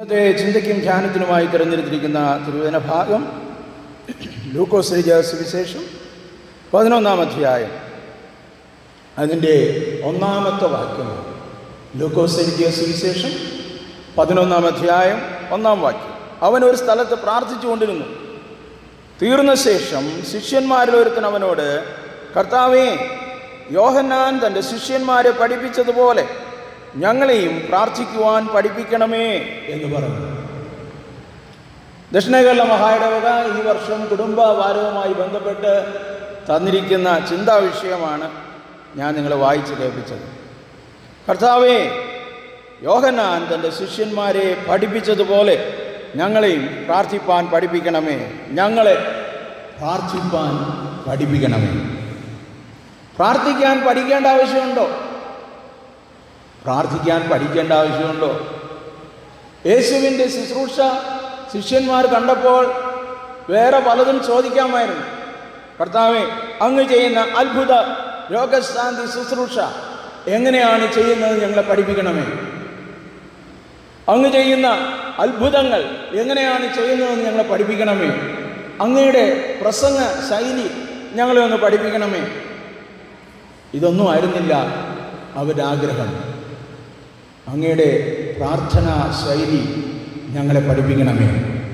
ഇന്നത്തെ ചിന്തയ്ക്കും ധ്യാനത്തിനുമായി തിരഞ്ഞെടുത്തിരിക്കുന്ന തിരുവചന ഭാഗം ലൂക്കോസ് എഴുതിയ സുവിശേഷം പതിനൊന്നാം അധ്യായം അതിൻ്റെ ഒന്നാമത്തെ വാക്യമാണ് ലൂക്കോസ് എഴുതിയ സുവിശേഷം പതിനൊന്നാം അധ്യായം ഒന്നാം വാക്യം അവൻ ഒരു സ്ഥലത്ത് പ്രാർത്ഥിച്ചു കൊണ്ടിരുന്നു തീർന്ന ശേഷം ശിഷ്യന്മാരിൽ ഒരുത്തൻ അവനോട് കർത്താവേ യോഹന്നാൻ തൻ്റെ ശിഷ്യന്മാരെ പഠിപ്പിച്ചതുപോലെ ഞങ്ങളെയും പ്രാർത്ഥിക്കുവാൻ പഠിപ്പിക്കണമേ എന്ന് പറഞ്ഞു ദക്ഷിണകേരള മഹായിടവക ഈ വർഷം കുടുംബ വാരവുമായി ബന്ധപ്പെട്ട് തന്നിരിക്കുന്ന ചിന്താ വിഷയമാണ് ഞാൻ നിങ്ങളെ വായിച്ച് കേൾപ്പിച്ചത് കർത്താവേ യോഹന്നാൻ തൻ്റെ ശിഷ്യന്മാരെ പഠിപ്പിച്ചതുപോലെ ഞങ്ങളെയും പ്രാർത്ഥിപ്പാൻ പഠിപ്പിക്കണമേ ഞങ്ങളെ പ്രാർത്ഥിപ്പാൻ പഠിപ്പിക്കണമേ പ്രാർത്ഥിക്കാൻ പഠിക്കേണ്ട ആവശ്യമുണ്ടോ പ്രാർത്ഥിക്കാൻ പഠിക്കേണ്ട ആവശ്യമുണ്ടോ യേശുവിൻ്റെ ശുശ്രൂഷ ശിഷ്യന്മാർ കണ്ടപ്പോൾ വേറെ പലതും ചോദിക്കാമായിരുന്നു കർത്താവെ അങ്ങ് ചെയ്യുന്ന അത്ഭുത രോഗശാന്തി ശുശ്രൂഷ എങ്ങനെയാണ് ചെയ്യുന്നത് ഞങ്ങളെ പഠിപ്പിക്കണമേ അങ്ങ് ചെയ്യുന്ന അത്ഭുതങ്ങൾ എങ്ങനെയാണ് ചെയ്യുന്നതെന്ന് ഞങ്ങളെ പഠിപ്പിക്കണമേ അങ്ങയുടെ പ്രസംഗ ശൈലി ഞങ്ങളെ ഒന്ന് പഠിപ്പിക്കണമേ ഇതൊന്നും ആയിരുന്നില്ല അവരുടെ ആഗ്രഹം അങ്ങയുടെ പ്രാർത്ഥനാ ശൈലി ഞങ്ങളെ പഠിപ്പിക്കണമേ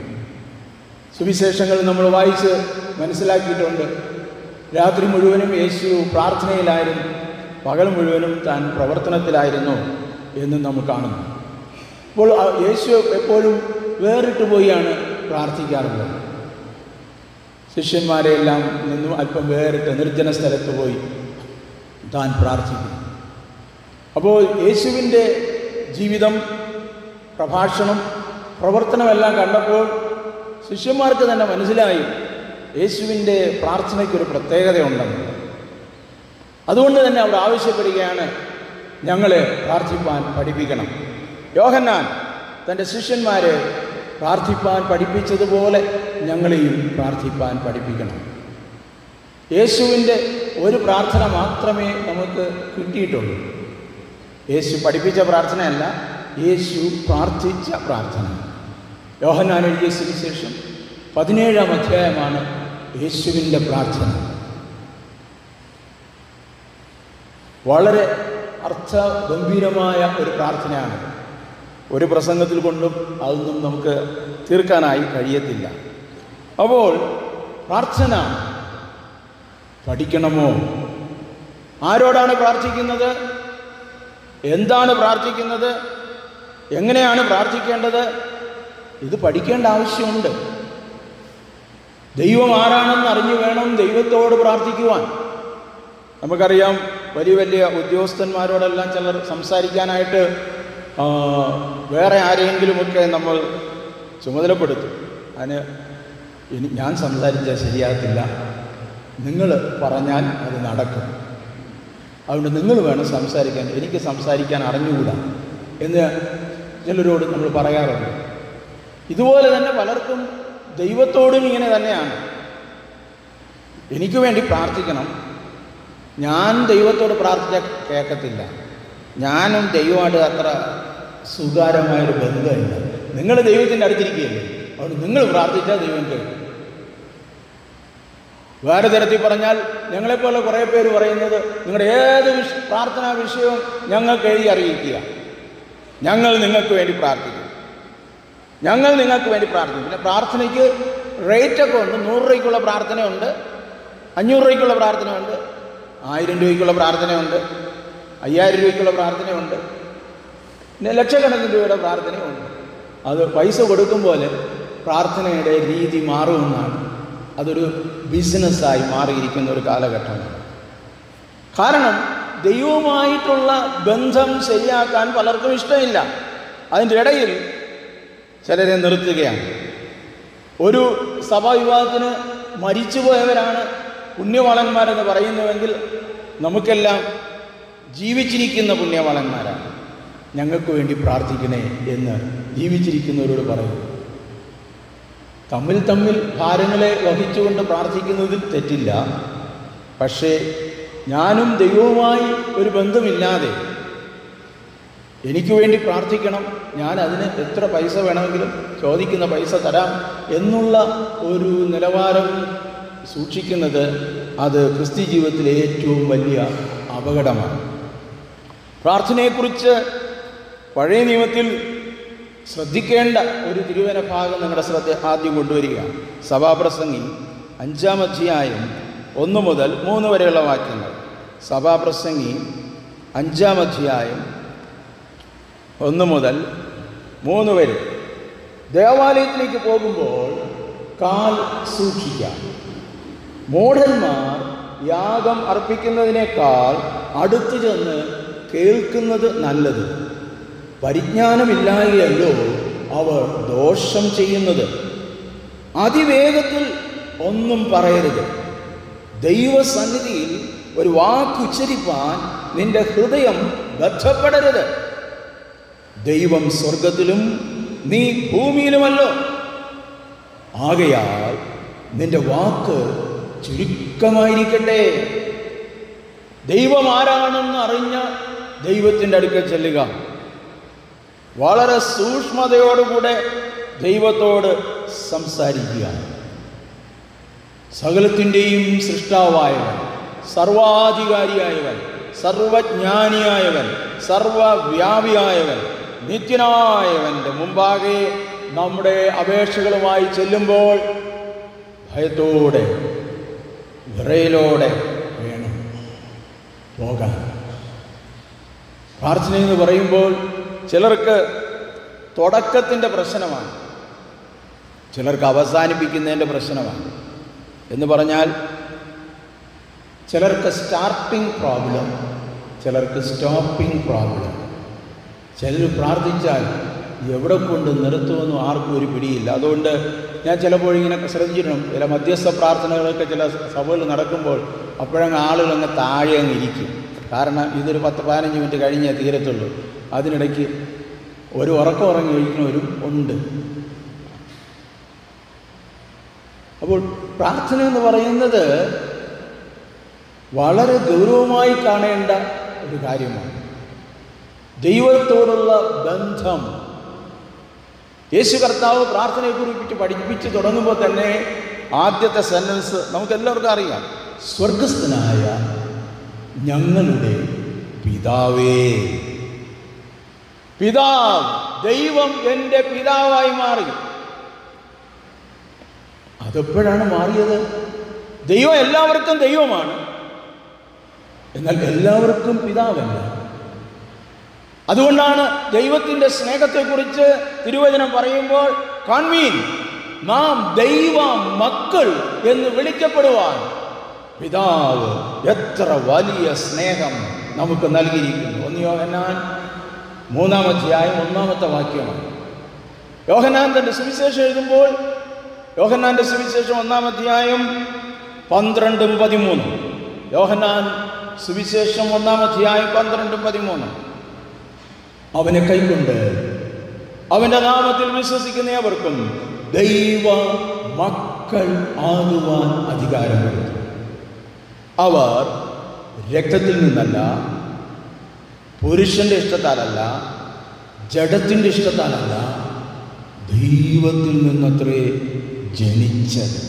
സുവിശേഷങ്ങൾ നമ്മൾ വായിച്ച് മനസ്സിലാക്കിയിട്ടുണ്ട് രാത്രി മുഴുവനും യേശു പ്രാർത്ഥനയിലായിരുന്നു പകൽ മുഴുവനും താൻ പ്രവർത്തനത്തിലായിരുന്നു എന്ന് നമ്മൾ കാണുന്നു അപ്പോൾ ആ യേശു എപ്പോഴും വേറിട്ട് പോയാണ് പ്രാർത്ഥിക്കാറുള്ളത് ശിഷ്യന്മാരെയെല്ലാം നിന്നും അല്പം വേറിട്ട് നിർജ്ജന സ്ഥലത്ത് പോയി താൻ പ്രാർത്ഥിക്കും അപ്പോൾ യേശുവിൻ്റെ ജീവിതം പ്രഭാഷണം പ്രവർത്തനമെല്ലാം കണ്ടപ്പോൾ ശിഷ്യന്മാർക്ക് തന്നെ മനസ്സിലായി യേശുവിൻ്റെ പ്രാർത്ഥനയ്ക്കൊരു പ്രത്യേകതയുണ്ടെന്ന് അതുകൊണ്ട് തന്നെ അവർ ആവശ്യപ്പെടുകയാണ് ഞങ്ങളെ പ്രാർത്ഥിപ്പാൻ പഠിപ്പിക്കണം യോഹന്നാൻ തൻ്റെ ശിഷ്യന്മാരെ പ്രാർത്ഥിപ്പാൻ പഠിപ്പിച്ചതുപോലെ ഞങ്ങളെയും പ്രാർത്ഥിപ്പാൻ പഠിപ്പിക്കണം യേശുവിൻ്റെ ഒരു പ്രാർത്ഥന മാത്രമേ നമുക്ക് കിട്ടിയിട്ടുള്ളൂ യേശു പഠിപ്പിച്ച പ്രാർത്ഥനയല്ല യേശു പ്രാർത്ഥിച്ച പ്രാർത്ഥന യോഹന്നാൻ എഴുതിയ സുവിശേഷം പതിനേഴാം അധ്യായമാണ് യേശുവിൻ്റെ പ്രാർത്ഥന വളരെ അർത്ഥഗംഭീരമായ ഒരു പ്രാർത്ഥനയാണ് ഒരു പ്രസംഗത്തിൽ കൊണ്ടും അതൊന്നും നമുക്ക് തീർക്കാനായി കഴിയത്തില്ല അപ്പോൾ പ്രാർത്ഥന പഠിക്കണമോ ആരോടാണ് പ്രാർത്ഥിക്കുന്നത് എന്താണ് പ്രാർത്ഥിക്കുന്നത് എങ്ങനെയാണ് പ്രാർത്ഥിക്കേണ്ടത് ഇത് പഠിക്കേണ്ട ആവശ്യമുണ്ട് ദൈവം ആരാണെന്ന് അറിഞ്ഞു വേണം ദൈവത്തോട് പ്രാർത്ഥിക്കുവാൻ നമുക്കറിയാം വലിയ വലിയ ഉദ്യോഗസ്ഥന്മാരോടെല്ലാം ചിലർ സംസാരിക്കാനായിട്ട് ആ, വേറെ ആരെങ്കിലുമൊക്കെ നമ്മൾ ചുമതലപ്പെടുത്തും അതിന് ഇനി ഞാൻ സംസാരിച്ചാൽ ശരിയാകത്തില്ല നിങ്ങൾ പറഞ്ഞാൽ അത് നടക്കും അതുകൊണ്ട് നിങ്ങൾ വേണം സംസാരിക്കാൻ എനിക്ക് സംസാരിക്കാൻ അറിഞ്ഞുകൂടാ എന്ന് ചിലരോട് നമ്മൾ പറയാറുണ്ട് ഇതുപോലെ തന്നെ പലർക്കും ദൈവത്തോടും ഇങ്ങനെ തന്നെയാണ് എനിക്ക് വേണ്ടി പ്രാർത്ഥിക്കണം ഞാൻ ദൈവത്തോട് പ്രാർത്ഥിച്ചാൽ കേൾക്കത്തില്ല ഞാനും ദൈവമായിട്ട് അത്ര സുഖകരമായൊരു ബന്ധമില്ല നിങ്ങൾ ദൈവത്തിൻ്റെ അടുത്തിരിക്കുകയല്ലേ അതുകൊണ്ട് നിങ്ങൾ പ്രാർത്ഥിച്ചാൽ ദൈവം കേൾക്കും വേറെ തരത്തിൽ പറഞ്ഞാൽ ഞങ്ങളെപ്പോലെ കുറേ പേര് പറയുന്നത് നിങ്ങളുടെ ഏത് വിഷ പ്രാർത്ഥനാ വിഷയവും ഞങ്ങൾക്ക് എഴുതി അറിയിക്കുക ഞങ്ങൾ നിങ്ങൾക്ക് വേണ്ടി പ്രാർത്ഥിക്കും ഞങ്ങൾ നിങ്ങൾക്ക് വേണ്ടി പ്രാർത്ഥിക്കും പിന്നെ പ്രാർത്ഥനയ്ക്ക് റേറ്റൊക്കെ ഉണ്ട് നൂറ് രൂപയ്ക്കുള്ള പ്രാർത്ഥനയുണ്ട് അഞ്ഞൂറ് രൂപയ്ക്കുള്ള പ്രാർത്ഥനയുണ്ട് ആയിരം രൂപയ്ക്കുള്ള പ്രാർത്ഥനയുണ്ട് അയ്യായിരം രൂപയ്ക്കുള്ള പ്രാർത്ഥനയുണ്ട് പിന്നെ ലക്ഷക്കണക്കിന് രൂപയുടെ പ്രാർത്ഥനയുണ്ട് അത് പൈസ കൊടുക്കും പോലെ പ്രാർത്ഥനയുടെ രീതി മാറുമെന്നാണ് അതൊരു ബിസിനസ്സായി മാറിയിരിക്കുന്ന ഒരു കാലഘട്ടമാണ് കാരണം ദൈവവുമായിട്ടുള്ള ബന്ധം ശരിയാക്കാൻ പലർക്കും ഇഷ്ടമില്ല അതിൻ്റെ ഇടയിൽ ചിലരെ നിർത്തുകയാണ് ഒരു സഭാവിവാഹത്തിന് മരിച്ചുപോയവരാണ് പുണ്യവാളന്മാരെന്ന് പറയുന്നുവെങ്കിൽ നമുക്കെല്ലാം ജീവിച്ചിരിക്കുന്ന പുണ്യവാളന്മാരാണ് ഞങ്ങൾക്ക് വേണ്ടി പ്രാർത്ഥിക്കണേ എന്ന് ജീവിച്ചിരിക്കുന്നവരോട് പറയും തമ്മിൽ തമ്മിൽ ഭാരങ്ങളെ വഹിച്ചുകൊണ്ട് പ്രാർത്ഥിക്കുന്നതിൽ തെറ്റില്ല പക്ഷേ ഞാനും ദൈവവുമായി ഒരു ബന്ധമില്ലാതെ എനിക്ക് വേണ്ടി പ്രാർത്ഥിക്കണം ഞാൻ അതിന് എത്ര പൈസ വേണമെങ്കിലും ചോദിക്കുന്ന പൈസ തരാം എന്നുള്ള ഒരു നിലവാരം സൂക്ഷിക്കുന്നത് അത് ക്രിസ്ത്യ ജീവിതത്തിലെ ഏറ്റവും വലിയ അപകടമാണ് പ്രാർത്ഥനയെക്കുറിച്ച് പഴയ നിയമത്തിൽ ശ്രദ്ധിക്കേണ്ട ഒരു തിരുവന ഭാഗം നിങ്ങളുടെ ശ്രദ്ധ ആദ്യം കൊണ്ടുവരിക സഭാപ്രസംഗി അഞ്ചാം അധ്യായം ഒന്ന് മുതൽ മൂന്ന് വരെയുള്ള വാക്യങ്ങൾ സഭാപ്രസംഗി അഞ്ചാം അധ്യായം ഒന്ന് മുതൽ മൂന്ന് വരെ ദേവാലയത്തിലേക്ക് പോകുമ്പോൾ കാൽ സൂക്ഷിക്കാം മൂഢന്മാർ യാഗം അർപ്പിക്കുന്നതിനേക്കാൾ അടുത്തു ചെന്ന് കേൾക്കുന്നത് നല്ലത് പരിജ്ഞാനമില്ലായല്ലോ അവർ ദോഷം ചെയ്യുന്നത് അതിവേഗത്തിൽ ഒന്നും പറയരുത് ദൈവസന്നിധിയിൽ ഒരു വാക്കുച്ചരിപ്പാൻ നിന്റെ ഹൃദയം ബന്ധപ്പെടരുത് ദൈവം സ്വർഗത്തിലും നീ ഭൂമിയിലുമല്ലോ ആകയാൽ നിന്റെ വാക്ക് ചുരുക്കമായിരിക്കട്ടെ ദൈവം ആരാണെന്ന് അറിഞ്ഞ ദൈവത്തിൻ്റെ അടുക്കൽ ചെല്ലുക വളരെ സൂക്ഷ്മതയോടുകൂടെ ദൈവത്തോട് സംസാരിക്കുക സകലത്തിൻ്റെയും സൃഷ്ടാവായവൻ സർവാധികാരിയായവൻ സർവജ്ഞാനിയായവൻ സർവവ്യാപിയായവൻ നിത്യനായവൻ്റെ മുമ്പാകെ നമ്മുടെ അപേക്ഷകളുമായി ചെല്ലുമ്പോൾ ഭയത്തോടെ വിറയലോടെ വേണം പോകാൻ പ്രാർത്ഥന എന്ന് പറയുമ്പോൾ ചിലർക്ക് തുടക്കത്തിൻ്റെ പ്രശ്നമാണ് ചിലർക്ക് അവസാനിപ്പിക്കുന്നതിൻ്റെ പ്രശ്നമാണ് എന്ന് പറഞ്ഞാൽ ചിലർക്ക് സ്റ്റാർട്ടിംഗ് പ്രോബ്ലം ചിലർക്ക് സ്റ്റോപ്പിംഗ് പ്രോബ്ലം ചിലർ പ്രാർത്ഥിച്ചാൽ എവിടെ കൊണ്ട് നിർത്തുമെന്നും ആർക്കും ഒരു പിടിയില്ല അതുകൊണ്ട് ഞാൻ ചിലപ്പോൾ ഇങ്ങനെ ശ്രദ്ധിച്ചിട്ടുണ്ട് ചില മധ്യസ്ഥ പ്രാർത്ഥനകളൊക്കെ ചില സഭകൾ നടക്കുമ്പോൾ അപ്പോഴങ്ങ് ആളുകൾ അങ്ങ് താഴെ അങ്ങ് ഇരിക്കും കാരണം ഇതൊരു പത്ത് പതിനഞ്ച് മിനിറ്റ് കഴിഞ്ഞേ തീരത്തുള്ളൂ അതിനിടയ്ക്ക് ഒരു ഉറക്കം ഉറങ്ങി കഴിക്കുന്നവരും ഉണ്ട് അപ്പോൾ പ്രാർത്ഥന എന്ന് പറയുന്നത് വളരെ ഗൗരവമായി കാണേണ്ട ഒരു കാര്യമാണ് ദൈവത്തോടുള്ള ബന്ധം യേശു കർത്താവ് പ്രാർത്ഥനയെക്കുറിച്ച് പഠിപ്പിച്ച് തുടങ്ങുമ്പോൾ തന്നെ ആദ്യത്തെ സെൻറ്റൻസ് നമുക്ക് എല്ലാവർക്കും അറിയാം സ്വർഗസ്ഥനായ ഞങ്ങളുടെ പിതാവേ പിതാവ് ദൈവം എൻ്റെ പിതാവായി മാറി അതെപ്പോഴാണ് മാറിയത് ദൈവം എല്ലാവർക്കും ദൈവമാണ് എന്നാൽ എല്ലാവർക്കും പിതാവല്ല അതുകൊണ്ടാണ് ദൈവത്തിൻ്റെ സ്നേഹത്തെക്കുറിച്ച് തിരുവചനം പറയുമ്പോൾ കാൺമീൻ നാം ദൈവ മക്കൾ എന്ന് വിളിക്കപ്പെടുവാൻ പിതാവ് എത്ര വലിയ സ്നേഹം നമുക്ക് നൽകിയിരിക്കുന്നു ഒന്ന് യോഹന്നാൻ മൂന്നാമധ്യായം ഒന്നാമത്തെ വാക്യമാണ് യോഹന്നാൻ തൻ്റെ സുവിശേഷം എഴുതുമ്പോൾ യോഹന്നാൻ്റെ സുവിശേഷം ഒന്നാമധ്യായം പന്ത്രണ്ടും പതിമൂന്നും യോഹന്നാൻ സുവിശേഷം ഒന്നാമധ്യായം പന്ത്രണ്ടും പതിമൂന്നും അവനെ കൈകൊണ്ട് അവൻ്റെ നാമത്തിൽ വിശ്വസിക്കുന്നവർക്കും ദൈവ മക്കൾ ആകുവാൻ അധികാരം കൊടുത്തു അവർ രക്തത്തിൽ നിന്നല്ല പുരുഷന്റെ ഇഷ്ടത്താലല്ല ജഡത്തിൻ്റെ ഇഷ്ടത്താലല്ല ദൈവത്തിൽ നിന്നത്രേ ജനിച്ചത്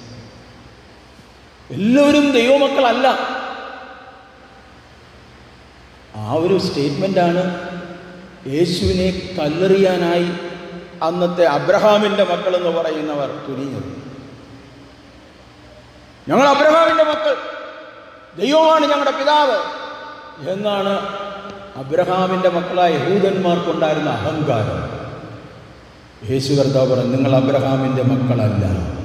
എല്ലാവരും ദൈവമക്കളല്ല ആ ഒരു സ്റ്റേറ്റ്മെൻ്റാണ് യേശുവിനെ കല്ലെറിയാനായി അന്നത്തെ അബ്രഹാമിൻ്റെ മക്കളെന്ന് പറയുന്നവർ തുനിഞ്ഞത് ഞങ്ങൾ അബ്രഹാമിൻ്റെ മക്കൾ ദൈവമാണ് ഞങ്ങളുടെ പിതാവ് എന്നാണ് അബ്രഹാമിൻ്റെ മക്കളായ യഹൂദന്മാർക്കുണ്ടായിരുന്ന അഹങ്കാരം യേശു കർത്താവ് പറഞ്ഞു നിങ്ങൾ അബ്രഹാമിൻ്റെ മക്കളല്ല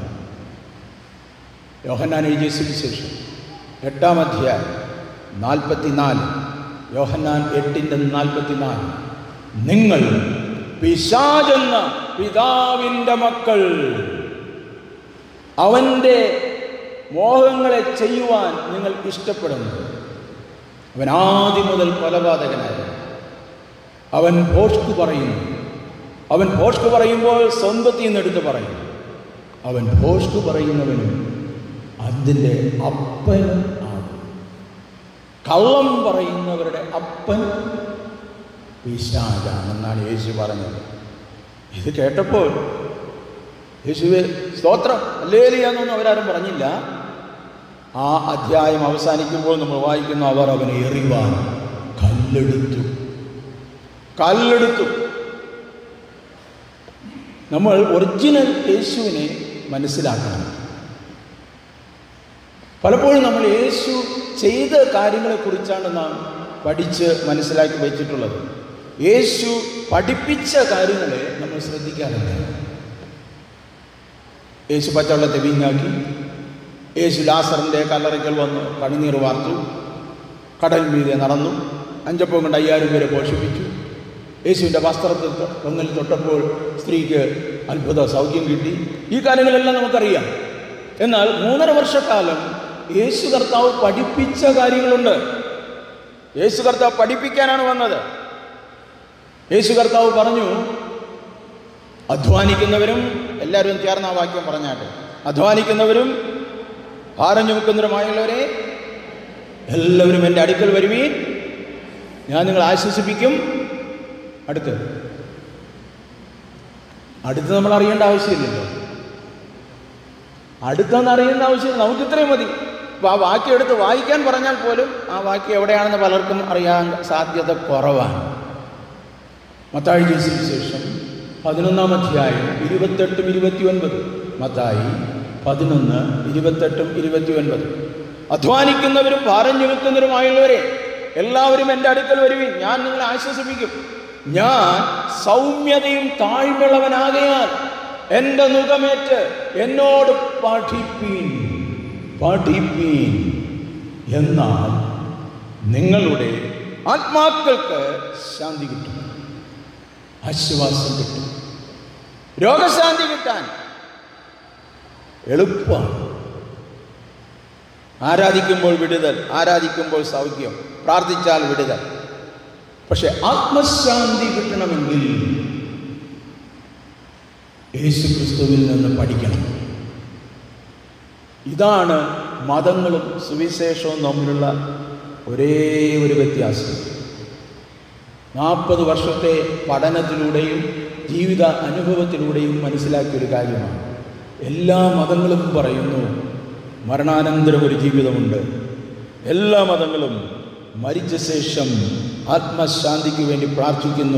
യോഹന്നാൻ എഴുതിയ സുവിശേഷം എട്ടാം അധ്യായം നാൽപ്പത്തിനാല് യോഹന്നാൻ എട്ടിൻ്റെ നാൽപ്പത്തിനാല് നിങ്ങൾ പിശാചെന്ന പിതാവിൻ്റെ മക്കൾ അവൻ്റെ മോഹങ്ങളെ ചെയ്യുവാൻ നിങ്ങൾ ഇഷ്ടപ്പെടുന്നു അവൻ ആദ്യം മുതൽ കൊലപാതകനായിരുന്നു അവൻ ഭോഷ്കു പറയുന്നു അവൻ ഭോഷ്കു പറയുമ്പോൾ സ്വന്തത്തിൽ നിന്ന് എടുത്ത് പറയും അവൻ ഭോഷ്കു പറയുന്നവനും അതിൻ്റെ അപ്പനും ആണ് കള്ളം പറയുന്നവരുടെ അപ്പൻ പിശാചാണെന്നാണ് യേശു പറഞ്ഞത് ഇത് കേട്ടപ്പോൾ യേശുവെ സ്തോത്രം അല്ലേലിയാന്നൊന്നും അവരാരും പറഞ്ഞില്ല ആ അധ്യായം അവസാനിക്കുമ്പോൾ നമ്മൾ വായിക്കുന്നു അവർ അവനെ എറിവാൻ കല്ലെടുത്തു കല്ലെടുത്തു നമ്മൾ ഒറിജിനൽ യേശുവിനെ മനസ്സിലാക്കണം പലപ്പോഴും നമ്മൾ യേശു ചെയ്ത കാര്യങ്ങളെക്കുറിച്ചാണ് നാം പഠിച്ച് മനസ്സിലാക്കി വെച്ചിട്ടുള്ളത് യേശു പഠിപ്പിച്ച കാര്യങ്ങളെ നമ്മൾ ശ്രദ്ധിക്കാറില്ല യേശു പച്ചവെള്ളത്തെ വീഞ്ഞാക്കി യേശു ലാസറിൻ്റെ കല്ലറയ്ക്കൽ വന്ന് കണ്ണുനീർ വാർത്തു കടൽ മീതെ നടന്നു അഞ്ചപ്പം കൊണ്ട് അയ്യായിരം പേരെ പോഷിപ്പിച്ചു യേശുവിൻ്റെ വസ്ത്രത്തിൽ തൊങ്ങൽ തൊട്ടപ്പോൾ സ്ത്രീക്ക് അത്ഭുത സൗഖ്യം കിട്ടി ഈ കാര്യങ്ങളെല്ലാം നമുക്കറിയാം എന്നാൽ മൂന്നര വർഷക്കാലം യേശു കർത്താവ് പഠിപ്പിച്ച കാര്യങ്ങളുണ്ട് യേശു കർത്താവ് പഠിപ്പിക്കാനാണ് വന്നത് യേശു കർത്താവ് പറഞ്ഞു അധ്വാനിക്കുന്നവരും എല്ലാവരും ചേർന്ന ആ വാക്യം പറഞ്ഞാട്ടെ അധ്വാനിക്കുന്നവരും ഭാരം ചുമക്കുന്നവരുമായുള്ളവരെ എല്ലാവരും എൻ്റെ അടുക്കൽ വരുവീൻ ഞാൻ നിങ്ങളെ ആശ്വസിപ്പിക്കും അടുത്ത് അടുത്ത് നമ്മൾ അറിയേണ്ട ആവശ്യമില്ലല്ലോ അടുത്തെന്ന് അറിയേണ്ട ആവശ്യമില്ല നമുക്ക് ഇത്രയും മതി അപ്പോൾ ആ വാക്യം എടുത്ത് വായിക്കാൻ പറഞ്ഞാൽ പോലും ആ വാക്യം എവിടെയാണെന്ന് പലർക്കും അറിയാൻ സാധ്യത കുറവാണ് മത്തായി സുവിശേഷം പതിനൊന്നാം അധ്യായം ഇരുപത്തെട്ടും ഇരുപത്തി ഒൻപത് മത്തായി പതിനൊന്ന് ഇരുപത്തെട്ടും ഇരുപത്തി ഒൻപത് അധ്വാനിക്കുന്നവരും ഭാരം ചുമക്കുന്നവരുമായുള്ളവരെ എല്ലാവരും എൻ്റെ അടുക്കൽ വരുവിൻ ഞാൻ നിങ്ങളെ ആശ്വസിപ്പിക്കും ഞാൻ സൗമ്യതയും താഴ്മയുള്ളവനാകയാൽ എൻ്റെ മുഖമേറ്റ് എന്നോട് പഠിപ്പീൻ പഠിപ്പീൻ എന്നാൽ നിങ്ങളുടെ ആത്മാക്കൾക്ക് ശാന്തി കിട്ടും ആശ്വാസം കിട്ടും രോഗശാന്തി കിട്ടാൻ എളുപ്പമാണ് ആരാധിക്കുമ്പോൾ വിടുതൽ ആരാധിക്കുമ്പോൾ സൗഖ്യം പ്രാർത്ഥിച്ചാൽ വിടുതൽ പക്ഷെ ആത്മശാന്തി കിട്ടണമെങ്കിൽ യേശു ക്രിസ്തുവിൽ നിന്ന് പഠിക്കണം ഇതാണ് മതങ്ങളും സുവിശേഷവും തമ്മിലുള്ള ഒരേ ഒരു വ്യത്യാസം നാൽപ്പത് വർഷത്തെ പഠനത്തിലൂടെയും ജീവിത അനുഭവത്തിലൂടെയും മനസ്സിലാക്കിയൊരു കാര്യമാണ് എല്ലാ മതങ്ങളും പറയുന്നു മരണാനന്തരം ഒരു ജീവിതമുണ്ട് എല്ലാ മതങ്ങളും മരിച്ച ശേഷം ആത്മശാന്തിക്ക് വേണ്ടി പ്രാർത്ഥിക്കുന്നു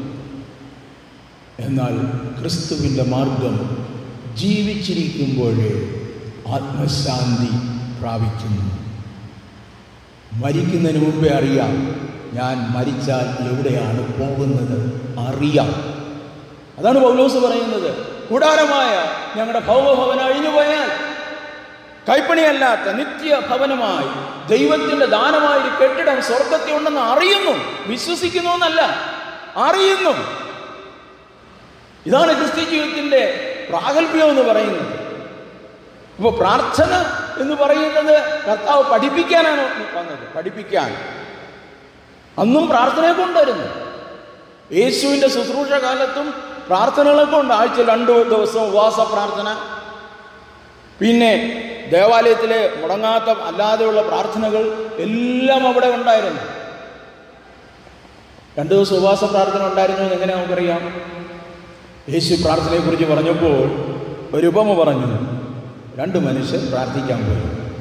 എന്നാൽ ക്രിസ്തുവിൻ്റെ മാർഗം ജീവിച്ചിരിക്കുമ്പോൾ ആത്മശാന്തി പ്രാപിക്കുന്നു മരിക്കുന്നതിന് മുമ്പേ അറിയാം ഞാൻ മരിച്ചാൽ എവിടെയാണ് പോകുന്നത് അറിയാം അതാണ് പൗലോസ് പറയുന്നത് കൂടാരമായ ഞങ്ങളുടെ ഭൗമഭവനം അഴിഞ്ഞുപോയാൽ കൈപ്പണിയല്ലാത്ത നിത്യ ഭവനമായി ദൈവത്തിൻ്റെ ദാനമായ ഒരു കെട്ടിടം സ്വർഗത്തിൽ ഉണ്ടെന്ന് അറിയുന്നു വിശ്വസിക്കുന്നു എന്നല്ല അറിയുന്നു ഇതാണ് ക്രിസ്ത്യ ജീവിതത്തിൻ്റെ പ്രാഗൽഭ്യം എന്ന് പറയുന്നത് ഇപ്പോൾ പ്രാർത്ഥന എന്ന് പറയുന്നത് കർത്താവ് പഠിപ്പിക്കാനാണ് വന്നത് പഠിപ്പിക്കാൻ അന്നും പ്രാർത്ഥനയെ കൊണ്ടുവരുന്നു യേശുവിൻ്റെ ശുശ്രൂഷ കാലത്തും പ്രാർത്ഥനകളൊക്കെ ഉണ്ട് ആഴ്ച രണ്ടു ദിവസം ഉപവാസ പ്രാർത്ഥന പിന്നെ ദേവാലയത്തിലെ മുടങ്ങാത്ത അല്ലാതെയുള്ള പ്രാർത്ഥനകൾ എല്ലാം അവിടെ ഉണ്ടായിരുന്നു രണ്ടു ദിവസം ഉപവാസ പ്രാർത്ഥന ഉണ്ടായിരുന്നു എന്ന് എങ്ങനെ നമുക്കറിയാം യേശു പ്രാർത്ഥനയെക്കുറിച്ച് പറഞ്ഞപ്പോൾ ഒരു ഉപമ പറഞ്ഞു രണ്ട് മനുഷ്യർ പ്രാർത്ഥിക്കാൻ പോയി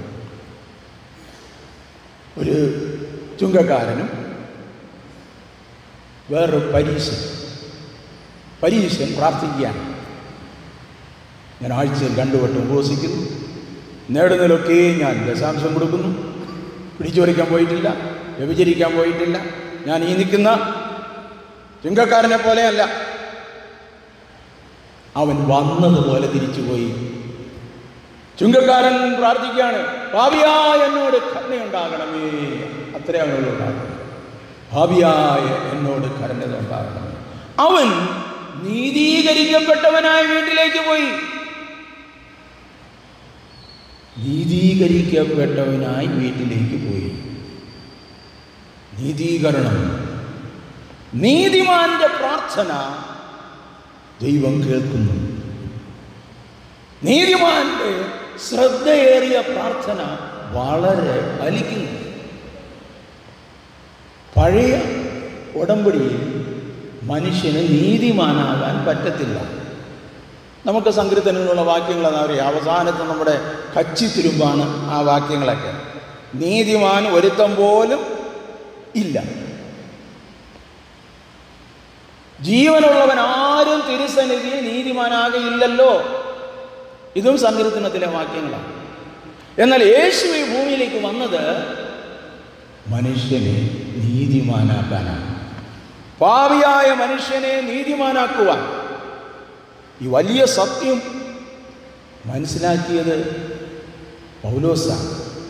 ഒരു ചുങ്കക്കാരനും വേറൊരു പരീശൻ പരീശൻ പ്രാർത്ഥിക്കുകയാണ് ഞാൻ ആഴ്ചയിൽ രണ്ടു വട്ടം ഉപവസിക്കുന്നു നേടുന്നതിലൊക്കെ ഞാൻ ദശാംശം കൊടുക്കുന്നു പിടിച്ചു പറിക്കാൻ പോയിട്ടില്ല വ്യഭിചരിക്കാൻ പോയിട്ടില്ല ഞാൻ ഈ നിൽക്കുന്ന ചുങ്കക്കാരനെ പോലെയല്ല അവൻ വന്നതുപോലെ തിരിച്ചുപോയി ചുങ്കക്കാരൻ പ്രാർത്ഥിക്കുകയാണ് ഭാവിയായ എന്നോട് കരുണയുണ്ടാകണമേ അത്രേ അവനോട് ഉണ്ടാകണം ഭാവിയായ എന്നോട് കരുണയുണ്ടാകണമേ അവൻ നീതീകരിക്കപ്പെട്ടവനായ വീട്ടിലേക്ക് പോയി നീതീകരിക്കപ്പെട്ടവനായി വീട്ടിലേക്ക് പോയി നീതീകരണം നീതിമാന്റെ പ്രാർത്ഥന ദൈവം കേൾക്കുന്നു നീതിമാന്റെ ശ്രദ്ധയേറിയ പ്രാർത്ഥന വളരെ ഫലിക്കുന്നു പഴയ ഉടമ്പടിയിൽ മനുഷ്യന് നീതിമാനാകാൻ പറ്റത്തില്ല നമുക്ക് സങ്കീർത്തനങ്ങളുള്ള വാക്യങ്ങൾ എന്താ പറയുക അവസാനത്ത് നമ്മുടെ കച്ചിത്തുരുമ്പാണ് ആ വാക്യങ്ങളൊക്കെ നീതിമാൻ ഒരുത്തം പോലും ഇല്ല ജീവനുള്ളവൻ ആരും തിരുസന്നിധിയിൽ നീതിമാനാകയില്ലല്ലോ ഇതും സങ്കീർത്തനത്തിലെ വാക്യങ്ങളാണ് എന്നാൽ യേശു ഈ ഭൂമിയിലേക്ക് വന്നത് മനുഷ്യനെ നീതിമാനാക്കാനാണ് പാവിയായ മനുഷ്യനെ നീതിമാനാക്കുവാൻ ഈ വലിയ സത്യം മനസ്സിലാക്കിയത് പൗലോസാണ്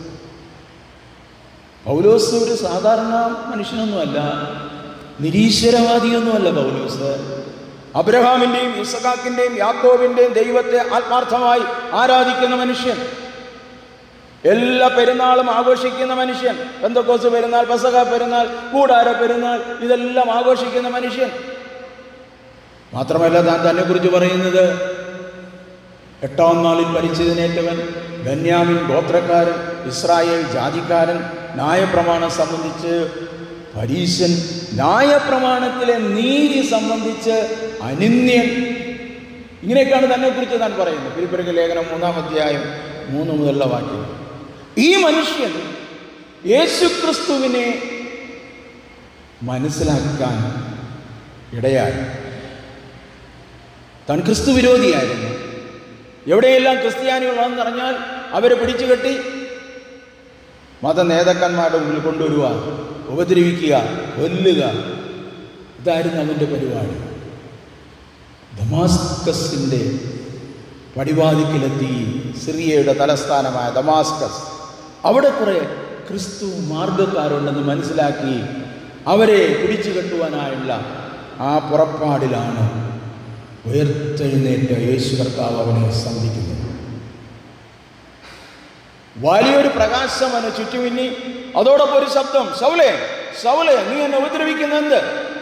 പൗലോസ് ഒരു സാധാരണ മനുഷ്യനൊന്നുമല്ല നിരീശ്വരവാദിയൊന്നുമല്ല പൗലോസ് അബ്രഹാമിൻ്റെയും ഇസഹാക്കിൻ്റെയും യാക്കോബിൻ്റെയും ദൈവത്തെ ആത്മാർത്ഥമായി ആരാധിക്കുന്ന മനുഷ്യൻ എല്ലാ പെരുന്നാളും ആഘോഷിക്കുന്ന മനുഷ്യൻ പെന്തക്കോസ് പെരുന്നാൾ പെസക പെരുന്നാൾ കൂടാര പെരുന്നാൾ ഇതെല്ലാം ആഘോഷിക്കുന്ന മനുഷ്യൻ മാത്രമല്ല താൻ തന്നെക്കുറിച്ച് പറയുന്നത് എട്ടാം നാളിൽ പരിചിതനേറ്റവൻ ബന്യാമിൻ ഗോത്രക്കാരൻ ഇസ്രായേൽ ജാതിക്കാരൻ ന്യായപ്രമാണം സംബന്ധിച്ച് പരീശൻ ന്യായപ്രമാണത്തിലെ നീതി സംബന്ധിച്ച് അനിന്യൻ ഇങ്ങനെയൊക്കെയാണ് തന്നെക്കുറിച്ച് താൻ പറയുന്നത് പിരിപ്പരക ലേഖനം മൂന്നാം അധ്യായം മൂന്ന് മുതലുള്ള വാക്യം ഈ മനുഷ്യൻ യേശുക്രിസ്തുവിനെ മനസ്സിലാക്കാൻ ഇടയായി താൻ ക്രിസ്തു വിരോധിയായിരുന്നു എവിടെയെല്ലാം ക്രിസ്ത്യാനികളാണെന്ന് പറഞ്ഞാൽ അവരെ പിടിച്ചുകെട്ടി മത നേതാക്കന്മാരുടെ മുന്നിൽ കൊണ്ടുവരിക ഉപദ്രവിക്കുക കൊല്ലുക ഇതായിരുന്നു അവൻ്റെ പരിപാടി ദമാസ്കസിൻ്റെ പടിവാതിക്കലെത്തി സിറിയയുടെ തലസ്ഥാനമായ ദമാസ്കസ് അവിടെ കുറേ ക്രിസ്തു മാർഗക്കാരുണ്ടെന്ന് മനസ്സിലാക്കി അവരെ പിടിച്ചു കെട്ടുവാനായുള്ള ആ പുറപ്പാടിലാണ് ഉയർത്തെഴുന്നേറ്റ യേശു കർത്താവ് അവനെ സന്ധിക്കുന്നത് വലിയൊരു പ്രകാശം അവന് ചുറ്റുമിന്നി അതോടൊപ്പം ഒരു ശബ്ദം ശൗലേ ശൗലേ നീ എന്നെ ഉപദ്രവിക്കുന്നെന്ത്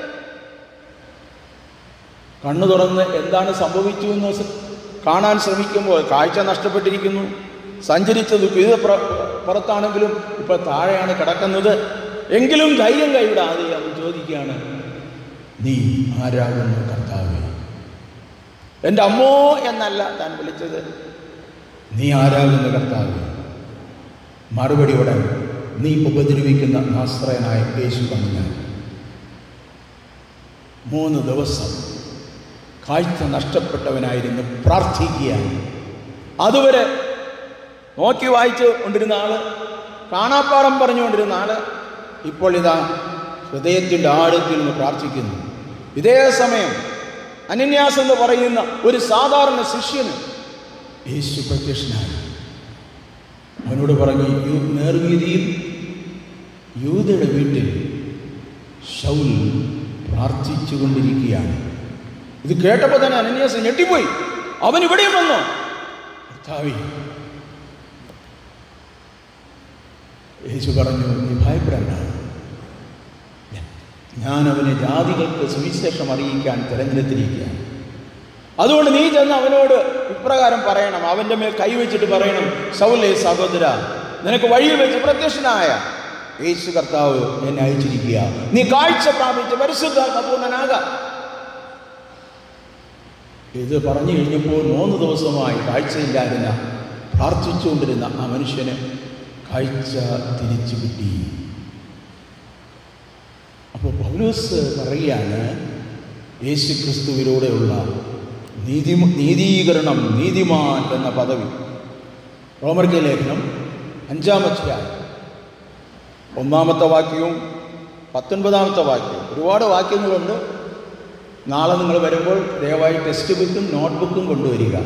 കണ്ണു തുറന്ന് എന്താണ് സംഭവിച്ചു എന്ന് സ- കാണാൻ ശ്രമിക്കുമ്പോൾ കാഴ്ച നഷ്ടപ്പെട്ടിരിക്കുന്നു സഞ്ചരിച്ചത് വിവിധ പ്ര പുറത്താണെങ്കിലും ഇപ്പൊ താഴെയാണ് കിടക്കുന്നത് എങ്കിലും ധൈര്യം കൈവിടാതെ അവൻ ചോദിക്കുകയാണ് നീ ആരാകുന്നു കർത്താവേ എൻ്റെ അമ്മോ എന്നല്ല താൻ വിളിച്ചത് നീ ആരാകുന്നു കർത്താവേ മറുപടിയോടെ നീ ഉപദ്രവിക്കുന്ന നാസ്ത്രയനായ യേശു കണ്ടു ഞാൻ മൂന്ന് ദിവസം കാഴ്ച നഷ്ടപ്പെട്ടവനായിരുന്നു പ്രാർത്ഥിക്കുകയാണ് അതുവരെ നോക്കി വായിച്ച് കൊണ്ടിരുന്ന ആള് കാണാപ്പാടം പറഞ്ഞുകൊണ്ടിരുന്ന ആള് ഇപ്പോൾ ഇതാ ഹൃദയത്തിൻ്റെ ആഴത്തിൽ നിന്ന് പ്രാർത്ഥിക്കുന്നു ഇതേ സമയം അനന്യാസ് എന്ന് പറയുന്ന ഒരു സാധാരണ ശിഷ്യന് യേശു പ്രത്യക്ഷനായി അവനോട് പറഞ്ഞു യു നേർവീതിയിൽ യൂതയുടെ വീട്ടിൽ ഷൗൽ പ്രാർത്ഥിച്ചു കൊണ്ടിരിക്കുകയാണ് ഇത് കേട്ടപ്പോൾ തന്നെ അനന്യാസ് ഞെട്ടിപ്പോയി അവൻ ഇവിടെയും വന്നോ കർത്താവേ യേശു പറഞ്ഞു നീ ഭയപ്പെടണ്ട ഞാൻ അവനെ ജാതികൾക്ക് സുവിശേഷം അറിയിക്കാൻ തിരഞ്ഞെടുത്തിരിക്കുകയാണ് അതുകൊണ്ട് നീ ചെന്ന് അവനോട് ഇപ്രകാരം പറയണം അവൻ്റെ മേൽ കൈവച്ചിട്ട് പറയണം സൗലേ സഹോദര നിനക്ക് വഴിയിൽ വെച്ച് പ്രത്യക്ഷനായ യേശു കർത്താവ് എന്നെ അയച്ചിരിക്കുക നീ കാഴ്ച പ്രാപിച്ച് പരിശുദ്ധാത്മപൂർണ്ണനാകാം ഇത് പറഞ്ഞു കഴിഞ്ഞപ്പോൾ മൂന്ന് ദിവസമായി കാഴ്ചയില്ലാതിരുന്ന പ്രാർത്ഥിച്ചുകൊണ്ടിരുന്ന ആ മനുഷ്യന് കാഴ്ച തിരിച്ചു കിട്ടി അപ്പോൾ പൗലോസ് പറയുകയാണ് യേശു ക്രിസ്തുവിലൂടെയുള്ള നീതി നീതീകരണം നീതിമാൻ എന്ന പദവി റോമർക്കെ ലേഖനം അഞ്ചാമത്തെ ഒന്നാമത്തെ വാക്യവും പത്തൊൻപതാമത്തെ വാക്യവും ഒരുപാട് വാക്യങ്ങളുണ്ട് നാളെ നിങ്ങൾ വരുമ്പോൾ ദയവായി ടെക്സ്റ്റ് ബുക്കും നോട്ട് ബുക്കും കൊണ്ടുവരിക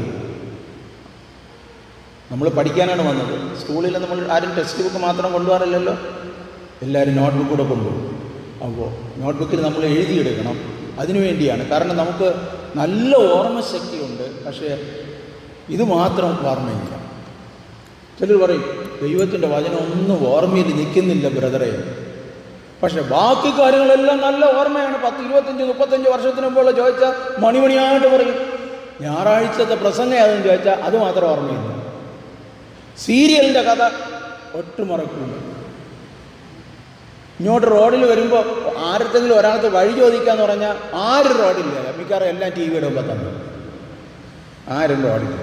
നമ്മൾ പഠിക്കാനാണ് വന്നത് സ്കൂളിൽ നമ്മൾ ആരും ടെക്സ്റ്റ് ബുക്ക് മാത്രം കൊണ്ടുപോകാറില്ലല്ലോ എല്ലാവരും നോട്ട് ബുക്ക് കൂടെ കൊണ്ടുപോകും അപ്പോൾ നോട്ട് ബുക്കിൽ നമ്മൾ എഴുതിയെടുക്കണം അതിനു വേണ്ടിയാണ് കാരണം നമുക്ക് നല്ല ഓർമ്മശക്തിയുണ്ട് പക്ഷേ ഇത് മാത്രം ഓർമ്മയില്ല ചിലർ പറയും ദൈവത്തിൻ്റെ വചനം ഒന്നും ഓർമ്മയിൽ നിൽക്കുന്നില്ല ബ്രദറെ പക്ഷെ ബാക്കി കാര്യങ്ങളെല്ലാം നല്ല ഓർമ്മയാണ് പത്ത് ഇരുപത്തഞ്ച് മുപ്പത്തഞ്ച് വർഷത്തിന് മുമ്പുള്ള ചോദിച്ചാൽ മണിമണിയായിട്ട് പറയും ഞായറാഴ്ചത്തെ പ്രസംഗം അതെന്ന് ചോദിച്ചാൽ അത് മാത്രം ഓർമ്മയില്ല സീരിയലിൻ്റെ കഥ ഒട്ടുമറക്കില്ല ഇങ്ങോട്ട് റോഡിൽ വരുമ്പോൾ ആരത്തെങ്കിലും ഒരാൾക്ക് വഴി ചോദിക്കാന്ന് പറഞ്ഞാൽ ആരും റോഡില്ല മിക്കവാറും എല്ലാം ടി വിയുടെ മുമ്പ് തന്നെ ആരും റോഡിലില്ല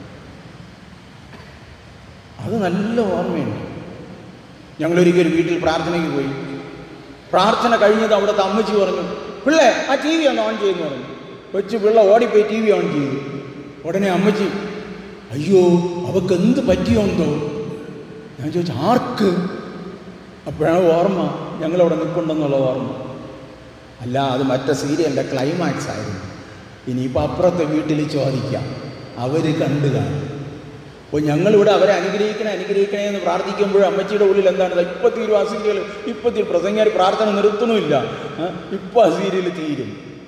അത് നല്ല ഓർമ്മയുണ്ട് ഞങ്ങളൊരിക്കൽ വീട്ടിൽ പ്രാർത്ഥനയ്ക്ക് പോയി പ്രാർത്ഥന കഴിഞ്ഞത് അവിടുത്തെ അമ്മച്ചി പറഞ്ഞു പിള്ളേ ആ ടി വി ഒന്ന് ഓൺ ചെയ്യുന്നു പറഞ്ഞു കൊച്ചു പിള്ള ഓടിപ്പോയി ടി വി ഓൺ ചെയ്തു ഉടനെ അമ്മച്ചി അയ്യോ അവക്ക് എന്ത് പറ്റിയോന്തോ ഞാൻ ചോദിച്ചു ആർക്ക് അപ്പോഴാണ് ഓർമ്മ ഞങ്ങളവിടെ നിൽക്കുന്നുണ്ടെന്നുള്ള ഓർമ്മ അല്ല അത് മറ്റേ സീരിയലിൻ്റെ ക്ലൈമാക്സ് ആയിരുന്നു ഇനിയിപ്പോൾ അപ്പുറത്തെ വീട്ടിൽ ചോദിക്കാം അവർ കണ്ടു കാണും അപ്പോൾ ഞങ്ങളിവിടെ അവരെ അനുഗ്രഹിക്കണേ അനുഗ്രഹിക്കണേ എന്ന് പ്രാർത്ഥിക്കുമ്പോഴും അമ്മച്ചിയുടെ ഉള്ളിൽ എന്താണ് ദാ ഇപ്പൊ തീരും ആ സീരിയൽ ഇപ്പൊ തീരും പ്രസംഗാർ പ്രാർത്ഥന നിർത്തണമില്ല ഇപ്പൊ ആ സീരിയൽ തീരും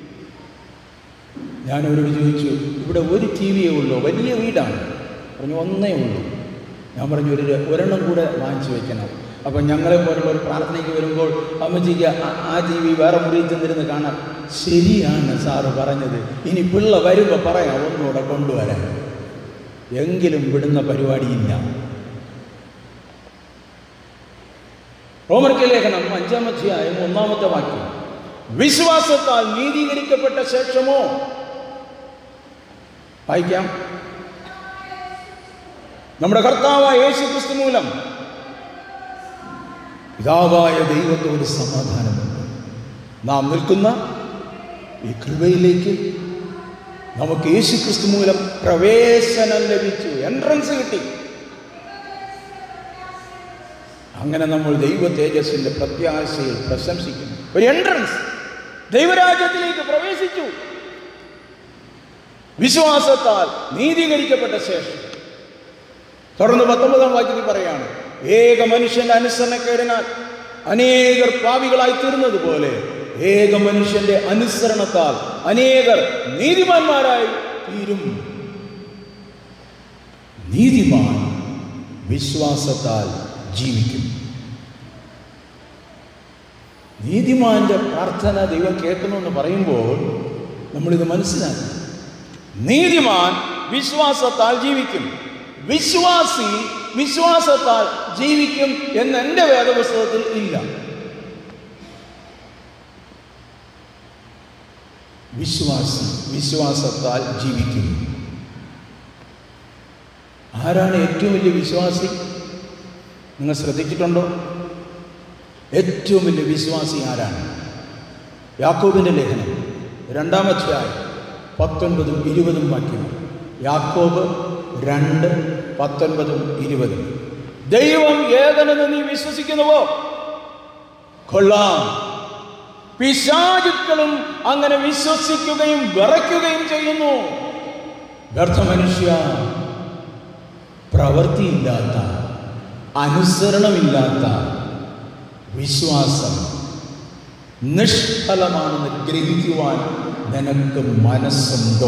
ഞാൻ അവരോട് ചോദിച്ചു ഇവിടെ ഒരു ടി വിയേ ഉള്ളൂ വലിയ വീടാണ് പറഞ്ഞു ഒന്നേ ഉള്ളൂ ഞാൻ പറഞ്ഞു ഒരു ഒരെണ്ണം കൂടെ വാങ്ങിച്ചു വെക്കണം അപ്പം ഞങ്ങളെ പോലുള്ള ഒരു പ്രാർത്ഥനയ്ക്ക് വരുമ്പോൾ അമ്മച്ചിക്ക് ആ- ആ ടി വി വേറെ മുറിയിൽ ചെന്നിരുന്ന് കാണാം ശരിയാണ് സാറ് പറഞ്ഞത് ഇനി പിള്ള വരുമ്പോൾ പറയാം ഒന്നുകൂടെ കൊണ്ടുവരാൻ എങ്കിലും വിടുന്ന പരിപാടിയില്ല റോമർക്ക് ലേഖനം അഞ്ചാം അധ്യായം ഒന്നാമത്തെ വാക്യം വിശ്വാസത്താൽ നീതീകരിക്കപ്പെട്ട ശേഷമോ വായിക്കാം നമ്മുടെ കർത്താവായ യേശു ക്രിസ്തു മൂലം പിതാവായ ദൈവത്തോട് സമാധാനമുണ്ട് നാം നിൽക്കുന്ന ഈ കൃപയിലേക്ക് നമുക്ക് യേശു ക്രിസ്തു മൂലം പ്രവേശനം ലഭിച്ചു എൻട്രൻസ് കിട്ടി അങ്ങനെ നമ്മൾ ദൈവ തേജസ്സിന്റെ പ്രത്യാശയിൽ പ്രശംസിക്കുന്നു ഒരു എൻട്രൻസ് ദൈവരാജ്യത്തിലേക്ക് പ്രവേശിച്ചു വിശ്വാസത്താൽ നീതീകരിക്കപ്പെട്ട ശേഷം തുടർന്ന് പത്തൊമ്പതാം വാക്യത്തിൽ പറയാണ് ഏക മനുഷ്യന്റെ അനുസരണക്കേടിനാൽ അനേകർ പാവികളായി തീർന്നതുപോലെ ഏക മനുഷ്യന്റെ അനുസരണത്താൽ അനേകർ നീതിമാന്മാരായി തീരും നീതിമാൻ വിശ്വാസത്താൽ ജീവിക്കും നീതിമാന്റെ പ്രാർത്ഥന ദൈവം കേൾക്കണമെന്ന് പറയുമ്പോൾ നമ്മളിത് മനസ്സിലാക്കണം നീതിമാൻ വിശ്വാസത്താൽ ജീവിക്കും വിശ്വാസി വിശ്വാസത്താൽ ജീവിക്കും എന്ന് എൻ്റെ വേദപുസ്തകത്തിൽ ഇല്ല വിശ്വാസി വിശ്വാസത്താൽ ജീവിക്കും ആരാണ് ഏറ്റവും വലിയ വിശ്വാസി നിങ്ങൾ ശ്രദ്ധിച്ചിട്ടുണ്ടോ ഏറ്റവും വലിയ വിശ്വാസി ആരാണ് യാക്കോബിൻ്റെ ലേഖനം രണ്ടാമധ്യായം പത്തൊൻപതും ഇരുപതും വാക്യം യാക്കോബ് രണ്ട് പത്തൊൻപതും ഇരുപതും ദൈവം ഏകനെന്ന് നീ വിശ്വസിക്കുന്നുവോ കൊള്ളാം പിശാചുക്കളും അങ്ങനെ വിശ്വസിക്കുകയും വിറയ്ക്കുകയും ചെയ്യുന്നു വ്യർത്ഥ മനുഷ്യ പ്രവൃത്തിയില്ലാത്ത അനുസരണമില്ലാത്ത വിശ്വാസം നിഷ്ഫലമാണെന്ന് ഗ്രഹിക്കുവാൻ നിനക്ക് മനസ്സുണ്ടോ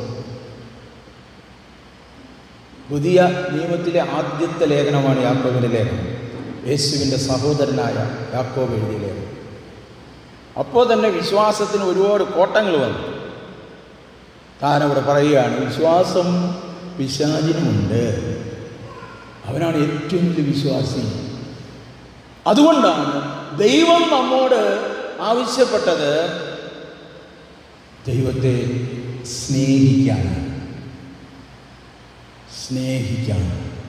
പുതിയ നിയമത്തിലെ ആദ്യത്തെ ലേഖനമാണ് യാക്കോബിൻ്റെ ലേഖനം യേശുവിൻ്റെ സഹോദരനായ യാക്കോബ് എഴുതിയ ലേഖനം അപ്പോൾ തന്നെ വിശ്വാസത്തിന് ഒരുപാട് കോട്ടങ്ങൾ വന്നു താനവിടെ പറയുകയാണ് വിശ്വാസം പിശാചിനുമുണ്ട് അവനാണ് ഏറ്റവും വലിയ വിശ്വാസി അതുകൊണ്ടാണ് ദൈവം നമ്മോട് ആവശ്യപ്പെട്ടത് ദൈവത്തെ സ്നേഹിക്കാൻ സ്നേഹിക്കാൻ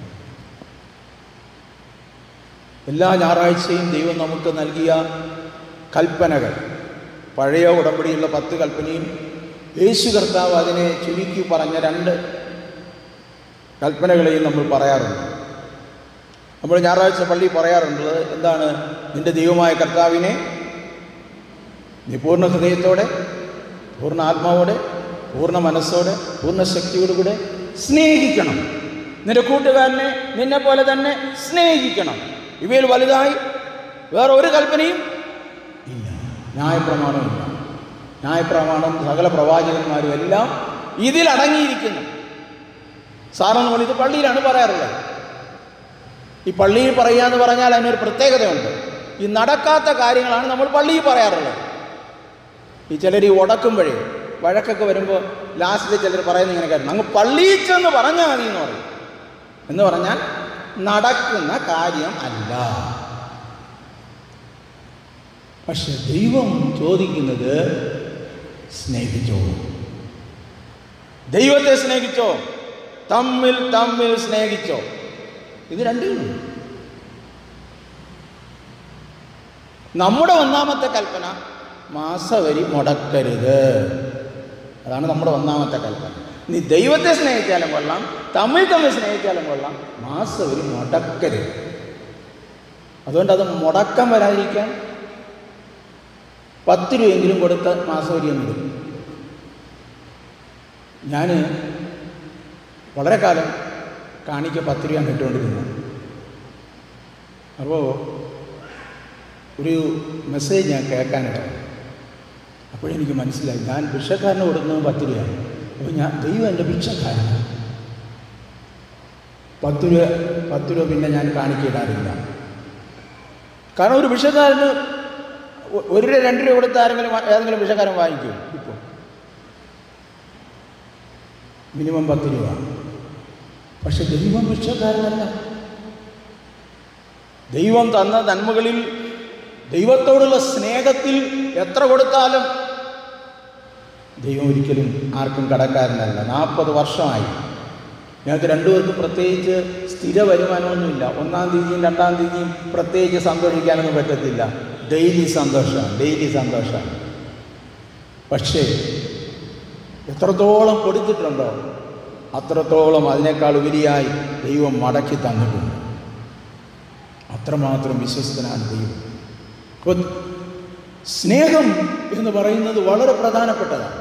എല്ലാ ഞായറാഴ്ചയും ദൈവം നമുക്ക് നൽകിയ കൽപ്പനകൾ പഴയ ഉടമ്പടിയുള്ള പത്ത് കൽപ്പനയും യേശു കർത്താവ് അതിനെ ചുരുക്കി പറഞ്ഞ രണ്ട് കൽപ്പനകളെയും നമ്മൾ പറയാറുണ്ട് നമ്മൾ ഞായറാഴ്ച പള്ളി പറയാറുണ്ട് എന്താണ് നിന്റെ ദൈവമായ കർത്താവിനെ നീ പൂർണ്ണ ഹൃദയത്തോടെ പൂർണ്ണ ആത്മാവോടെ പൂർണ്ണ മനസ്സോടെ പൂർണ്ണ ശക്തിയോടുകൂടെ സ്നേഹിക്കണം നിന്റെ കൂട്ടുകാരനെ നിന്നെ പോലെ തന്നെ സ്നേഹിക്കണം ഇവയിൽ വലുതായി വേറെ ഒരു കൽപ്പനയും ഇല്ല ന്യായപ്രമാണമില്ല ന്യായപ്രമാണം സകല പ്രവാചകന്മാരും എല്ലാം ഇതിൽ അടങ്ങിയിരിക്കുന്നു സാറ് നമ്മൾ ഇത് പള്ളിയിലാണ് പറയാറുള്ളത് ഈ പള്ളിയിൽ പറയുക എന്ന് പറഞ്ഞാൽ അതിനൊരു പ്രത്യേകതയുണ്ട് ഈ നടക്കാത്ത കാര്യങ്ങളാണ് നമ്മൾ പള്ളിയിൽ പറയാറുള്ളത് ഈ ചിലർ ഈ ഉടക്കുമ്പോഴേ വഴക്കൊക്കെ വരുമ്പോൾ ലാസ്റ്റിൽ ചിലർ പറയുന്ന ഇങ്ങനെ കാര്യം അങ്ങ് പള്ളിയിൽ ചെന്ന് പറഞ്ഞാൽ മതി എന്ന് പറയും എന്ന് പറഞ്ഞാൽ നടക്കുന്ന കാര്യം അല്ല പക്ഷെ ദൈവം ചോദിക്കുന്നത് സ്നേഹിച്ചോ ദൈവത്തെ സ്നേഹിച്ചോ തമ്മിൽ തമ്മിൽ സ്നേഹിച്ചോ ഇത് രണ്ടും നമ്മുടെ ഒന്നാമത്തെ കൽപ്പന മാസവരി മുടക്കരുത് അതാണ് നമ്മുടെ ഒന്നാമത്തെ കൽപ്പന നീ ദൈവത്തെ സ്നേഹിച്ചാലും കൊള്ളാം തമ്മിൽ തമ്മിൽ സ്നേഹിച്ചാലും കൊള്ളാം മാസവരി മുടക്കരുത് അതുകൊണ്ട് അത് മുടക്കം വരാതിരിക്കാൻ പത്ത് രൂപയെങ്കിലും കൊടുത്ത് മാസവരി എന്നിടും ഞാൻ വളരെ കാലം കാണിക്ക പത്ത് രൂപ ഇട്ടുകൊണ്ടിരുന്നത് അപ്പോൾ ഒരു മെസ്സേജ് ഞാൻ കേൾക്കാനിടയായി അപ്പോഴെനിക്ക് മനസ്സിലായി ഞാൻ ഭിക്ഷക്കാരന് കൊടുക്കുന്നത് പത്ത് രൂപയാണ് അപ്പോൾ ഞാൻ ദൈവം എൻ്റെ ഭിക്ഷക്കാരനാണ് പത്ത് രൂപ പത്ത് രൂപ പിന്നെ ഞാൻ കാണിക്കിടാറില്ല കാരണം ഒരു ഭിക്ഷക്കാരന് ഒ- ഒരു രൂപ രണ്ട് രൂപ കൊടുത്ത് ആരെങ്കിലും വാ- ഏതെങ്കിലും ഭിക്ഷക്കാരൻ വാങ്ങിക്കുമോ ഇപ്പോൾ മിനിമം പത്ത് രൂപ പക്ഷെ ദൈവം ഭിക്ഷക്കാരനല്ല ദൈവം തന്ന നന്മകളിൽ ദൈവത്തോടുള്ള സ്നേഹത്തിൽ എത്ര കൊടുത്താലും ദൈവം ഒരിക്കലും ആർക്കും കടക്കാരനല്ല നാൽപ്പത് വർഷമായി ഞങ്ങൾക്ക് രണ്ടുപേർക്കും പ്രത്യേകിച്ച് സ്ഥിര വരുമാനമൊന്നുമില്ല ഒന്നാം തീയതിയും രണ്ടാം തീയതിയും പ്രത്യേകിച്ച് സന്തോഷിക്കാനൊന്നും പറ്റത്തില്ല ഡെയിലി സന്തോഷമാണ് ഡെയിലി സന്തോഷമാണ് പക്ഷേ എത്രത്തോളം കൊടുത്തിട്ടുണ്ടോ അത്രത്തോളം അതിനേക്കാൾ ഉപരിയായി ദൈവം മടക്കി തന്നിട്ടുണ്ട് അത്രമാത്രം വിശ്വസ്തനാണ് ദൈവം അപ്പോൾ സ്നേഹം എന്ന് പറയുന്നത് വളരെ പ്രധാനപ്പെട്ടതാണ്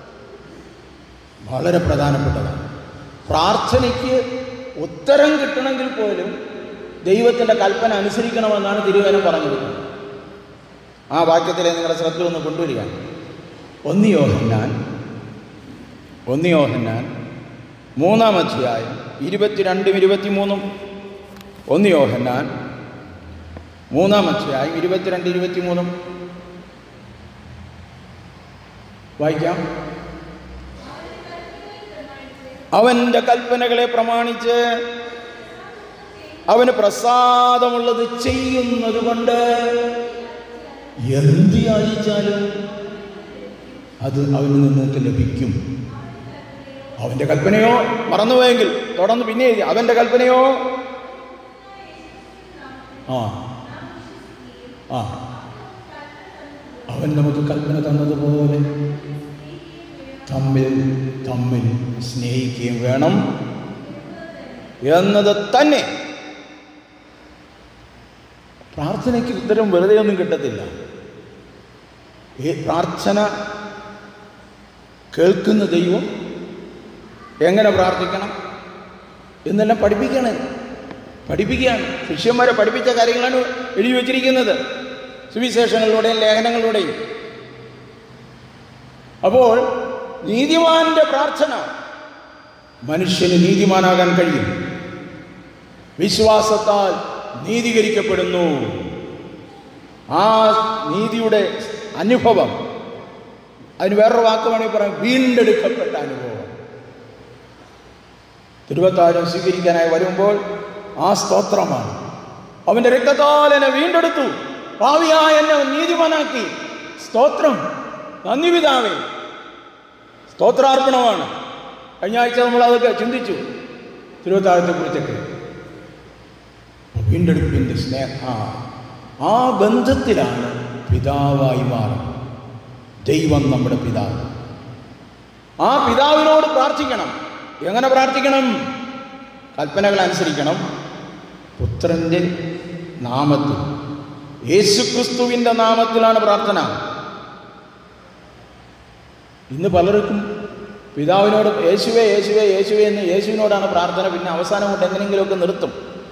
വളരെ പ്രധാനപ്പെട്ടതാണ് പ്രാർത്ഥനയ്ക്ക് ഉത്തരം കിട്ടണമെങ്കിൽ പോലും ദൈവത്തിൻ്റെ കൽപ്പന അനുസരിക്കണമെന്നാണ് തിരുവനം പറഞ്ഞിരിക്കുന്നത് ആ വാക്യത്തിലെ നിങ്ങളുടെ ശ്രദ്ധ ഒന്ന് കൊണ്ടുവരിക ഒന്ന് യോഹന്നാൻ ഒന്ന് യോഹന്നാൻ മൂന്നാം അധ്യായം ഇരുപത്തിരണ്ടും ഇരുപത്തിമൂന്നും ഒന്ന് യോഹന്നാൻ മൂന്നാം അധ്യായം ഇരുപത്തിരണ്ട് ഇരുപത്തിമൂന്നും വായിക്കാം അവൻ്റെ കൽപ്പനകളെ പ്രമാണിച്ച് അവന് പ്രസാദമുള്ളത് ചെയ്യുന്നത് കൊണ്ട് എന്ത് യാചിച്ചാലും അത് അവന് നിങ്ങൾക്ക് ലഭിക്കും അവൻ്റെ കൽപ്പനയോ മറന്നുപോയെങ്കിൽ തുടർന്ന് പിന്നെ എഴുതി അവൻ്റെ കൽപ്പനയോ ആ ആ അവൻ നമുക്ക് കൽപ്പന തന്നതുപോലെ തമ്മിൽ തമ്മിൽ സ്നേഹിക്കുകയും വേണം എന്നത് തന്നെ പ്രാർത്ഥനയ്ക്ക് ഉത്തരം വെറുതെ ഒന്നും കിട്ടത്തില്ല ഈ പ്രാർത്ഥന കേൾക്കുന്ന ദൈവം എങ്ങനെ പ്രാർത്ഥിക്കണം എന്നെല്ലാം പഠിപ്പിക്കണം പഠിപ്പിക്കുകയാണ് ശിഷ്യന്മാരെ പഠിപ്പിച്ച കാര്യങ്ങളാണ് എഴുതി വച്ചിരിക്കുന്നത് സുവിശേഷങ്ങളിലൂടെയും ലേഖനങ്ങളിലൂടെയും അപ്പോൾ നീതിമാന്റെ പ്രാർത്ഥന മനുഷ്യന് നീതിമാനാകാൻ കഴിയും വിശ്വാസത്താൽ നീതീകരിക്കപ്പെടുന്നു ആ നീതിയുടെ അനുഭവം അതിന് വേറൊരു വാക്ക് വേണമെങ്കിൽ പറയാം വീണ്ടെടുക്കപ്പെട്ട അനുഭവം തിരുവത്താഴം സ്വീകരിക്കാനായി വരുമ്പോൾ ആ സ്തോത്രമാണ് അവൻ്റെ രക്തത്താൽ എന്നെ വീണ്ടെടുത്തു ഭാവിയായ എന്നെ നീതിമാനാക്കി സ്തോത്രം നന്ദി പിതാവേ സ്തോത്രാർപ്പണമാണ് കഴിഞ്ഞ ആഴ്ച നമ്മൾ അതൊക്കെ ചിന്തിച്ചു തിരുവത്താഴത്തെക്കുറിച്ചൊക്കെ വീണ്ടെടുപ്പിൻ്റെ സ്നേഹ ആ ആ ബന്ധത്തിലാണ് പിതാവായി മാറുന്നത് ദൈവം നമ്മുടെ പിതാവ് ആ പിതാവിനോട് പ്രാർത്ഥിക്കണം എങ്ങനെ പ്രാർത്ഥിക്കണം കൽപ്പനകൾ അനുസരിക്കണം പുത്രൻ്റെ നാമത്തിൽ യേശുക്രിസ്തുവിൻ്റെ നാമത്തിലാണ് പ്രാർത്ഥന ഇന്ന് പലർക്കും പിതാവിനോട് യേശുവേ യേശുവേ യേശുവേ എന്ന് യേശുവിനോടാണ് പ്രാർത്ഥന പിന്നെ അവസാനം കൊണ്ട് എങ്ങനെയെങ്കിലുമൊക്കെ നിർത്തും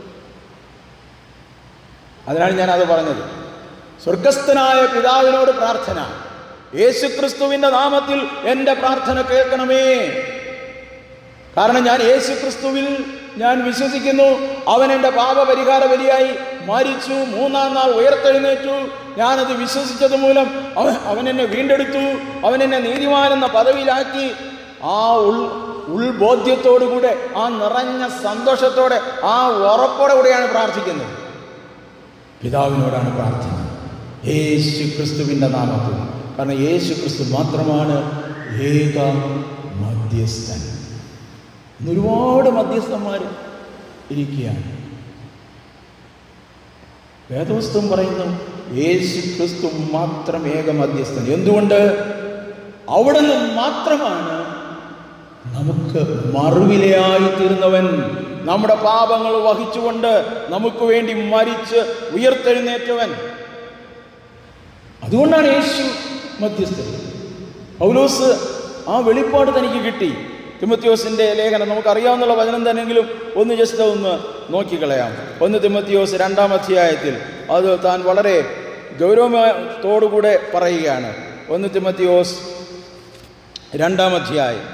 അതിനാണ് ഞാൻ അത് പറഞ്ഞത് സ്വർഗസ്ഥനായ പിതാവിനോട് പ്രാർത്ഥന യേശുക്രിസ്തുവിൻ്റെ നാമത്തിൽ എൻ്റെ പ്രാർത്ഥന കേൾക്കണമേ കാരണം ഞാൻ യേശുക്രിസ്തുവിൽ ഞാൻ വിശ്വസിക്കുന്നു അവൻ എൻ്റെ പാപപരിഹാര ബലിയായി മരിച്ചു മൂന്നാം നാൾ ഉയർത്തെഴുന്നേറ്റു ഞാനത് വിശ്വസിച്ചത് മൂലം അവൻ അവൻ എന്നെ വീണ്ടെടുത്തു അവൻ എന്നെ നീതിമാനെന്ന പദവിയിലാക്കി ആ ഉൾ ഉൾബോധ്യത്തോടുകൂടെ ആ നിറഞ്ഞ സന്തോഷത്തോടെ ആ ഉറപ്പോടെ കൂടെയാണ് പ്രാർത്ഥിക്കുന്നത് പിതാവിനോടാണ് പ്രാർത്ഥന യേശു ക്രിസ്തുവിൻ്റെ നാമത്തിൽ കാരണം യേശു ക്രിസ്തു മാത്രമാണ് ഏക മധ്യസ്ഥൻ ഇന്ന് ഒരുപാട് മധ്യസ്ഥന്മാർ ഇരിക്കുകയാണ് വേദവസ്തം പറയുന്നു യേശു ക്രിസ്തു മാത്രം ഏക മധ്യസ്ഥൻ എന്തുകൊണ്ട് അവിടെ നിന്ന് മാത്രമാണ് നമുക്ക് മറുവിലയായി തീർന്നവൻ നമ്മുടെ പാപങ്ങൾ വഹിച്ചുകൊണ്ട് നമുക്ക് വേണ്ടി മരിച്ച് ഉയർത്തെഴുന്നേറ്റവൻ അതുകൊണ്ടാണ് യേശു മധ്യസ്ഥൻ പൗലോസ് ആ വെളിപ്പാട് തനിക്ക് കിട്ടി തിമത്യോസിന്റെ ലേഖനം നമുക്കറിയാവുന്ന വചനം തന്നെങ്കിലും ഒന്ന് ജസ്റ്റ് ഒന്ന് നോക്കിക്കളയാം ഒന്ന് തിമത്യോസ് രണ്ടാം അധ്യായത്തിൽ അത് താൻ വളരെ ഗൗരവത്തോടുകൂടെ പറയുകയാണ് ഒന്ന് തിമത്യോസ് രണ്ടാം അധ്യായം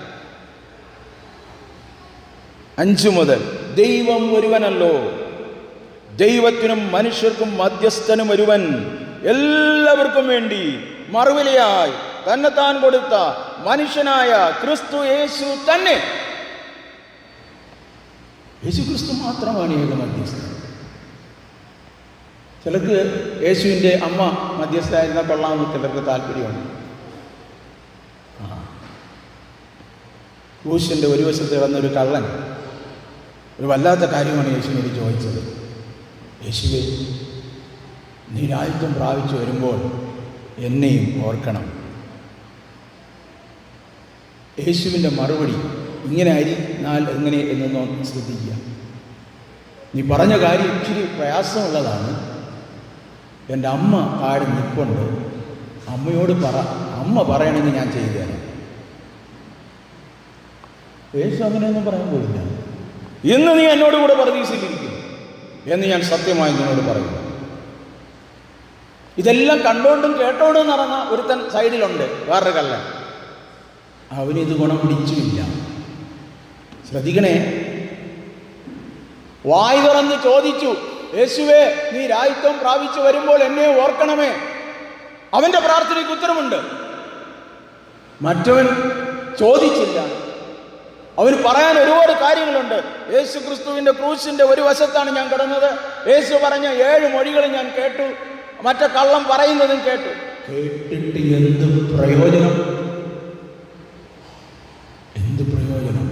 അഞ്ചു മുതൽ ദൈവം ഒരുവനല്ലോ ദൈവത്തിനും മനുഷ്യർക്കും മധ്യസ്ഥനും ഒരുവൻ എല്ലാവർക്കും വേണ്ടി മറുവിലയായി തന്നെത്താൻ കൊടുത്ത മനുഷ്യനായ ക്രിസ്തു യേശു തന്നെ യേശു ക്രിസ്തു മാത്രമാണ് ഏക മധ്യസ്ഥൻ ചിലർക്ക് യേശുവിൻ്റെ അമ്മ മധ്യസ്ഥയായിരുന്ന കൊള്ളാമെന്ന് ചിലർക്ക് താല്പര്യമുണ്ട് ആ. ക്രൂശിൻ്റെ ഒരു വശത്ത് കിടന്നൊരു കള്ളൻ ഒരു വല്ലാത്ത കാര്യമാണ് യേശുവിനോട് ചോദിച്ചത് യേശുവെ നീ രാജ്യത്വം പ്രാപിച്ചു വരുമ്പോൾ എന്നെയും ഓർക്കണം യേശുവിൻ്റെ മറുപടി ഇങ്ങനെ ആയിരുന്നാൽ എങ്ങനെ എന്നൊന്ന് ശ്രദ്ധിക്കുക നീ പറഞ്ഞ കാര്യം ഇച്ചിരി പ്രയാസമുള്ളതാണ് എൻ്റെ അമ്മ താഴെ നിൽപ്പുണ്ട് അമ്മയോട് പറ അമ്മ പറയണമെങ്കിൽ ഞാൻ ചെയ്തു തരാം യേശു അങ്ങനെയൊന്നും പറയാൻ പോയില്ല ഇന്ന് നീ എന്നോട് കൂടെ പ്രതീക്ഷിച്ചിരിക്കും എന്ന് ഞാൻ സത്യമായി നിന്നോട് പറയുന്നു ഇതെല്ലാം കണ്ടോണ്ടും കേട്ടോണ്ടും നടന്ന ഒരുത്തൻ സൈഡിലുണ്ട് വേറൊരു കള്ളൻ അവനിത് ഗുണം പിടിച്ചുമില്ല ശ്രദ്ധിക്കണേ വായ് തുറന്ന് ചോദിച്ചു യേശുവേ നീ രാജ്യത്വം പ്രാപിച്ചു വരുമ്പോൾ എന്നെ ഓർക്കണമേ അവന്റെ പ്രാർത്ഥനയ്ക്ക് ഉത്തരമുണ്ട് മറ്റവൻ ചോദിച്ചില്ല അവന് പറയാൻ ഒരുപാട് കാര്യങ്ങളുണ്ട് യേശു ക്രിസ്തുവിന്റെ ക്രൂശിന്റെ ഒരു വശത്താണ് ഞാൻ കിടന്നത് യേശു പറഞ്ഞ ഏഴ് മൊഴികൾ ഞാൻ കേട്ടു മറ്റേ കള്ളം പറയുന്നതും കേട്ടു കേട്ടിട്ട് എന്ത് പ്രയോജനം എന്ത് പ്രയോജനം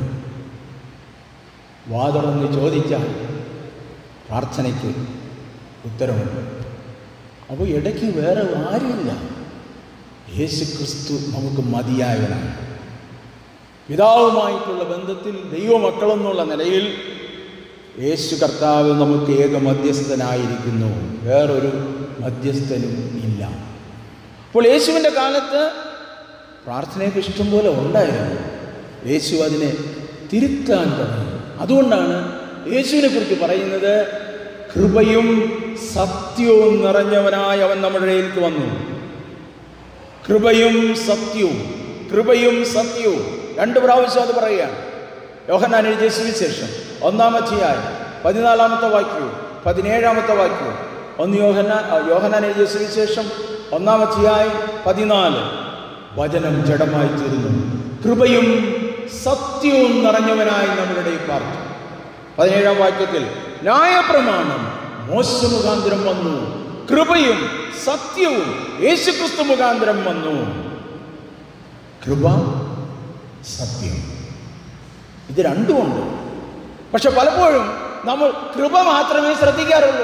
വാതുറന്ന് ചോദിച്ചാൽ പ്രാർത്ഥനയ്ക്ക് ഉത്തരവുണ്ട് അപ്പോൾ ഇടയ്ക്ക് വേറെ ആരുമില്ല യേശു ക്രിസ്തു നമുക്ക് മതിയായവനാണ് പിതാവുമായിട്ടുള്ള ബന്ധത്തിൽ ദൈവമക്കളെന്നുള്ള നിലയിൽ യേശു കർത്താവ് നമുക്ക് ഏക മധ്യസ്ഥനായിരിക്കുന്നു വേറൊരു മധ്യസ്ഥനും ഇല്ല അപ്പോൾ യേശുവിൻ്റെ കാലത്ത് പ്രാർത്ഥനയൊക്കെ ഇഷ്ടംപോലെ ഉണ്ടായിരുന്നു യേശു അതിനെ തിരുത്താൻ തുടങ്ങി അതുകൊണ്ടാണ് യേശുവിനെ കുറിച്ച് പറയുന്നത് കൃപയും സത്യവും നിറഞ്ഞവനായി അവൻ നമ്മുടെ ഇടയിലേക്ക് വന്നു കൃപയും സത്യവും കൃപയും സത്യവും രണ്ട് പ്രാവശ്യം അത് പറയുകയാണ് യോഹന്നാൻ എഴുതിയ സുവിശേഷം ഒന്നാമധ്യായം പതിനാലാമത്തെ വാക്യവും പതിനേഴാമത്തെ വാക്യവും ഒന്ന് യോഹന്നാൻ ആ, യോഹന്നാൻ എഴുതിയ സുവിശേഷം ഒന്നാമധ്യായം പതിനാല് വചനം ജഡമായി തീർന്നു കൃപയും സത്യവും നിറഞ്ഞവനായി നമ്മുടെ ഇടയിൽ പാർത്തു പതിനേഴാം വാക്യത്തിൽ ന്യായപ്രമാണം മോശ മുഖാന്തരം വന്നു കൃപയും സത്യവും യേശുക്രിസ്തു മുഖാന്തരം വന്നു കൃപ സത്യം ഇത് രണ്ടുമുണ്ട് പക്ഷെ പലപ്പോഴും നമ്മൾ കൃപ മാത്രമേ ശ്രദ്ധിക്കാറുള്ളൂ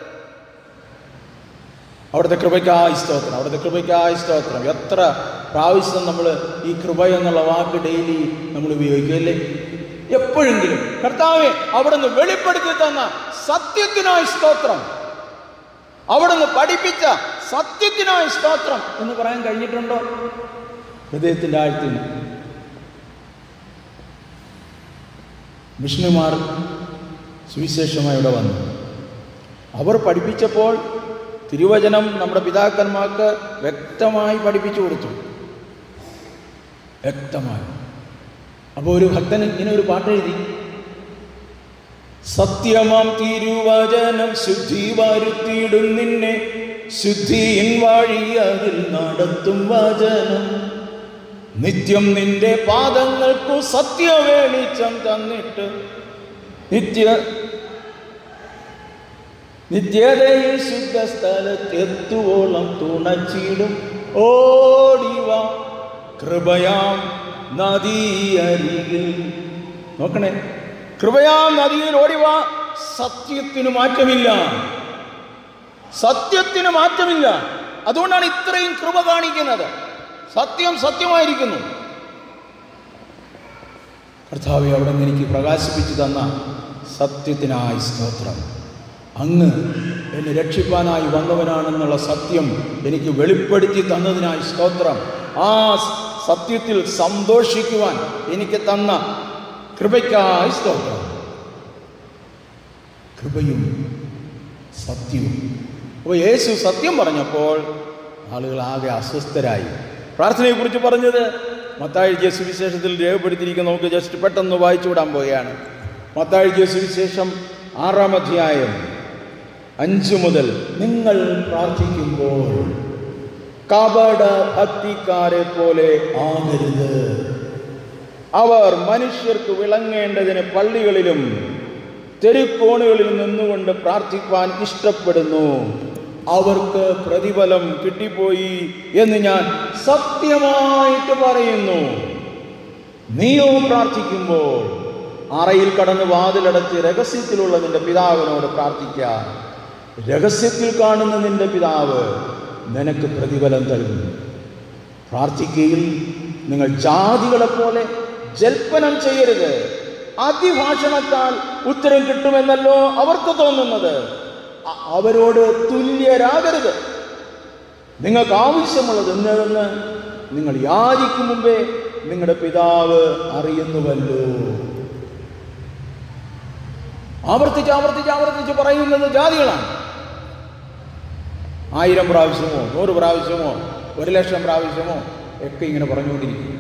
അവിടുത്തെ കൃപയ്ക്കായി സ്തോത്രം അവിടുത്തെ കൃപയ്ക്കായി സ്തോത്രം എത്ര പ്രാവശ്യം നമ്മൾ ഈ കൃപ എന്നുള്ള വാക്ക് ഡെയിലി നമ്മൾ ഉപയോഗിക്കുമല്ലേ എപ്പോഴെങ്കിലും കർത്താവെ അവിടുന്ന് വെളിപ്പെടുത്തി തന്ന സത്യത്തിനായി സ്തോത്രം അവിടുന്ന് പഠിപ്പിച്ച സത്യത്തിനായി സ്തോത്രം എന്ന് പറയാൻ കഴിഞ്ഞിട്ടുണ്ടോ ഹൃദയത്തിൻ്റെ ആഴത്തിൽ മിഷനുമാർ സുവിശേഷമായി ഇവിടെ വന്നു അവർ പഠിപ്പിച്ചപ്പോൾ തിരുവചനം നമ്മുടെ പിതാക്കന്മാർക്ക് വ്യക്തമായി പഠിപ്പിച്ചു കൊടുത്തു വ്യക്തമായി അപ്പോൾ ഒരു ഭക്തൻ ഇങ്ങനെ ഒരു പാട്ട് എഴുതി സത്യമാം തിരുവചനം ശുദ്ധി വരുത്തിയിടും നിന്നെ ശുദ്ധിയിൻ വഴി അതിൽ നടത്തും വചനം നിത്യം നിന്റെ പാദങ്ങൾക്കു സത്യവേളിച്ചം തന്നിട്ട് നിത്യ നിത്യതയിൽ ശുദ്ധ സ്ഥലത്തെത്തുവോളം തുണച്ചിടും ഓടിവ കൃപയാം നദിയരികിൽ നോക്കണേ കൃപയാം നദിയിൽ ഓടിവ സത്യത്തിന് മാറ്റമില്ല സത്യത്തിന് മാറ്റമില്ല അതുകൊണ്ടാണ് ഇത്രയും കൃപ കാണിക്കുന്നത് സത്യം സത്യമായിരിക്കുന്നു കർത്താവെ അവിടെ നിന്ന് എനിക്ക് പ്രകാശിപ്പിച്ചു തന്ന സത്യത്തിനായി സ്തോത്രം അങ്ങ് എന്നെ രക്ഷിപ്പാനായി വന്നവനാണെന്നുള്ള സത്യം എനിക്ക് വെളിപ്പെടുത്തി തന്നതിനായി സ്തോത്രം ആ സ് സത്യത്തിൽ സന്തോഷിക്കുവാൻ എനിക്ക് തന്ന കൃപയ്ക്കായി സ്തോത്രം കൃപയും സത്യവും അപ്പോൾ യേശു സത്യം പറഞ്ഞപ്പോൾ ആളുകൾ ആകെ അസ്വസ്ഥരായി പ്രാർത്ഥനയെക്കുറിച്ച് പറഞ്ഞത് മത്താഴ്ച സുവിശേഷത്തിൽ രേഖപ്പെടുത്തിയിരിക്കുന്ന നമുക്ക് ജസ്റ്റ് പെട്ടെന്ന് വായിച്ചു വിടാൻ പോവുകയാണ് മത്താഴ്ച സുവിശേഷം ആറാം അധ്യായം അഞ്ച് മുതൽ നിങ്ങൾ പ്രാർത്ഥിക്കുമ്പോൾ കപട ഭക്തിക്കാരെ പോലെ ആകരുത് അവർ മനുഷ്യർക്ക് വിളങ്ങേണ്ടതിന് പള്ളികളിലും തെരുക്കോണുകളിൽ നിന്നുകൊണ്ട് പ്രാർത്ഥിപ്പാൻ ഇഷ്ടപ്പെടുന്നു അവർക്ക് പ്രതിഫലം കിട്ടിപ്പോയി എന്ന് ഞാൻ സത്യമായിട്ട് പറയുന്നു നീയോ പ്രാർത്ഥിക്കുമ്പോൾ അറയിൽ കടന്ന് വാതിലടച്ച് രഹസ്യത്തിലുള്ള നിന്റെ പിതാവിനോട് പ്രാർത്ഥിക്ക രഹസ്യത്തിൽ കാണുന്ന നിന്റെ പിതാവ് നിനക്ക് പ്രതിഫലം നൽകുന്നു പ്രാർത്ഥിക്കുകയിൽ നിങ്ങൾ ജാതികളെ പോലെ ജൽപ്പനം ചെയ്യരുത് അതിഭാഷണത്താൽ ഉത്തരം കിട്ടുമെന്നല്ലോ അവർക്ക് തോന്നുന്നത് അ- അവരോട് തുല്യരാകരുത് നിങ്ങൾക്ക് ആവശ്യമുള്ളത് എന്നതെന്ന് നിങ്ങൾ യാചിക്കും മുമ്പേ നിങ്ങളുടെ പിതാവ് അറിയുന്നുവല്ലോ ആവർത്തിച്ച് ആവർത്തിച്ച് ആവർത്തിച്ച് പറയുന്നത് ജാതികളാണ് ആയിരം പ്രാവശ്യമോ നൂറ് പ്രാവശ്യമോ ഒരു ലക്ഷം പ്രാവശ്യമോ ഒക്കെ ഇങ്ങനെ പറഞ്ഞുകൊണ്ടിരിക്കും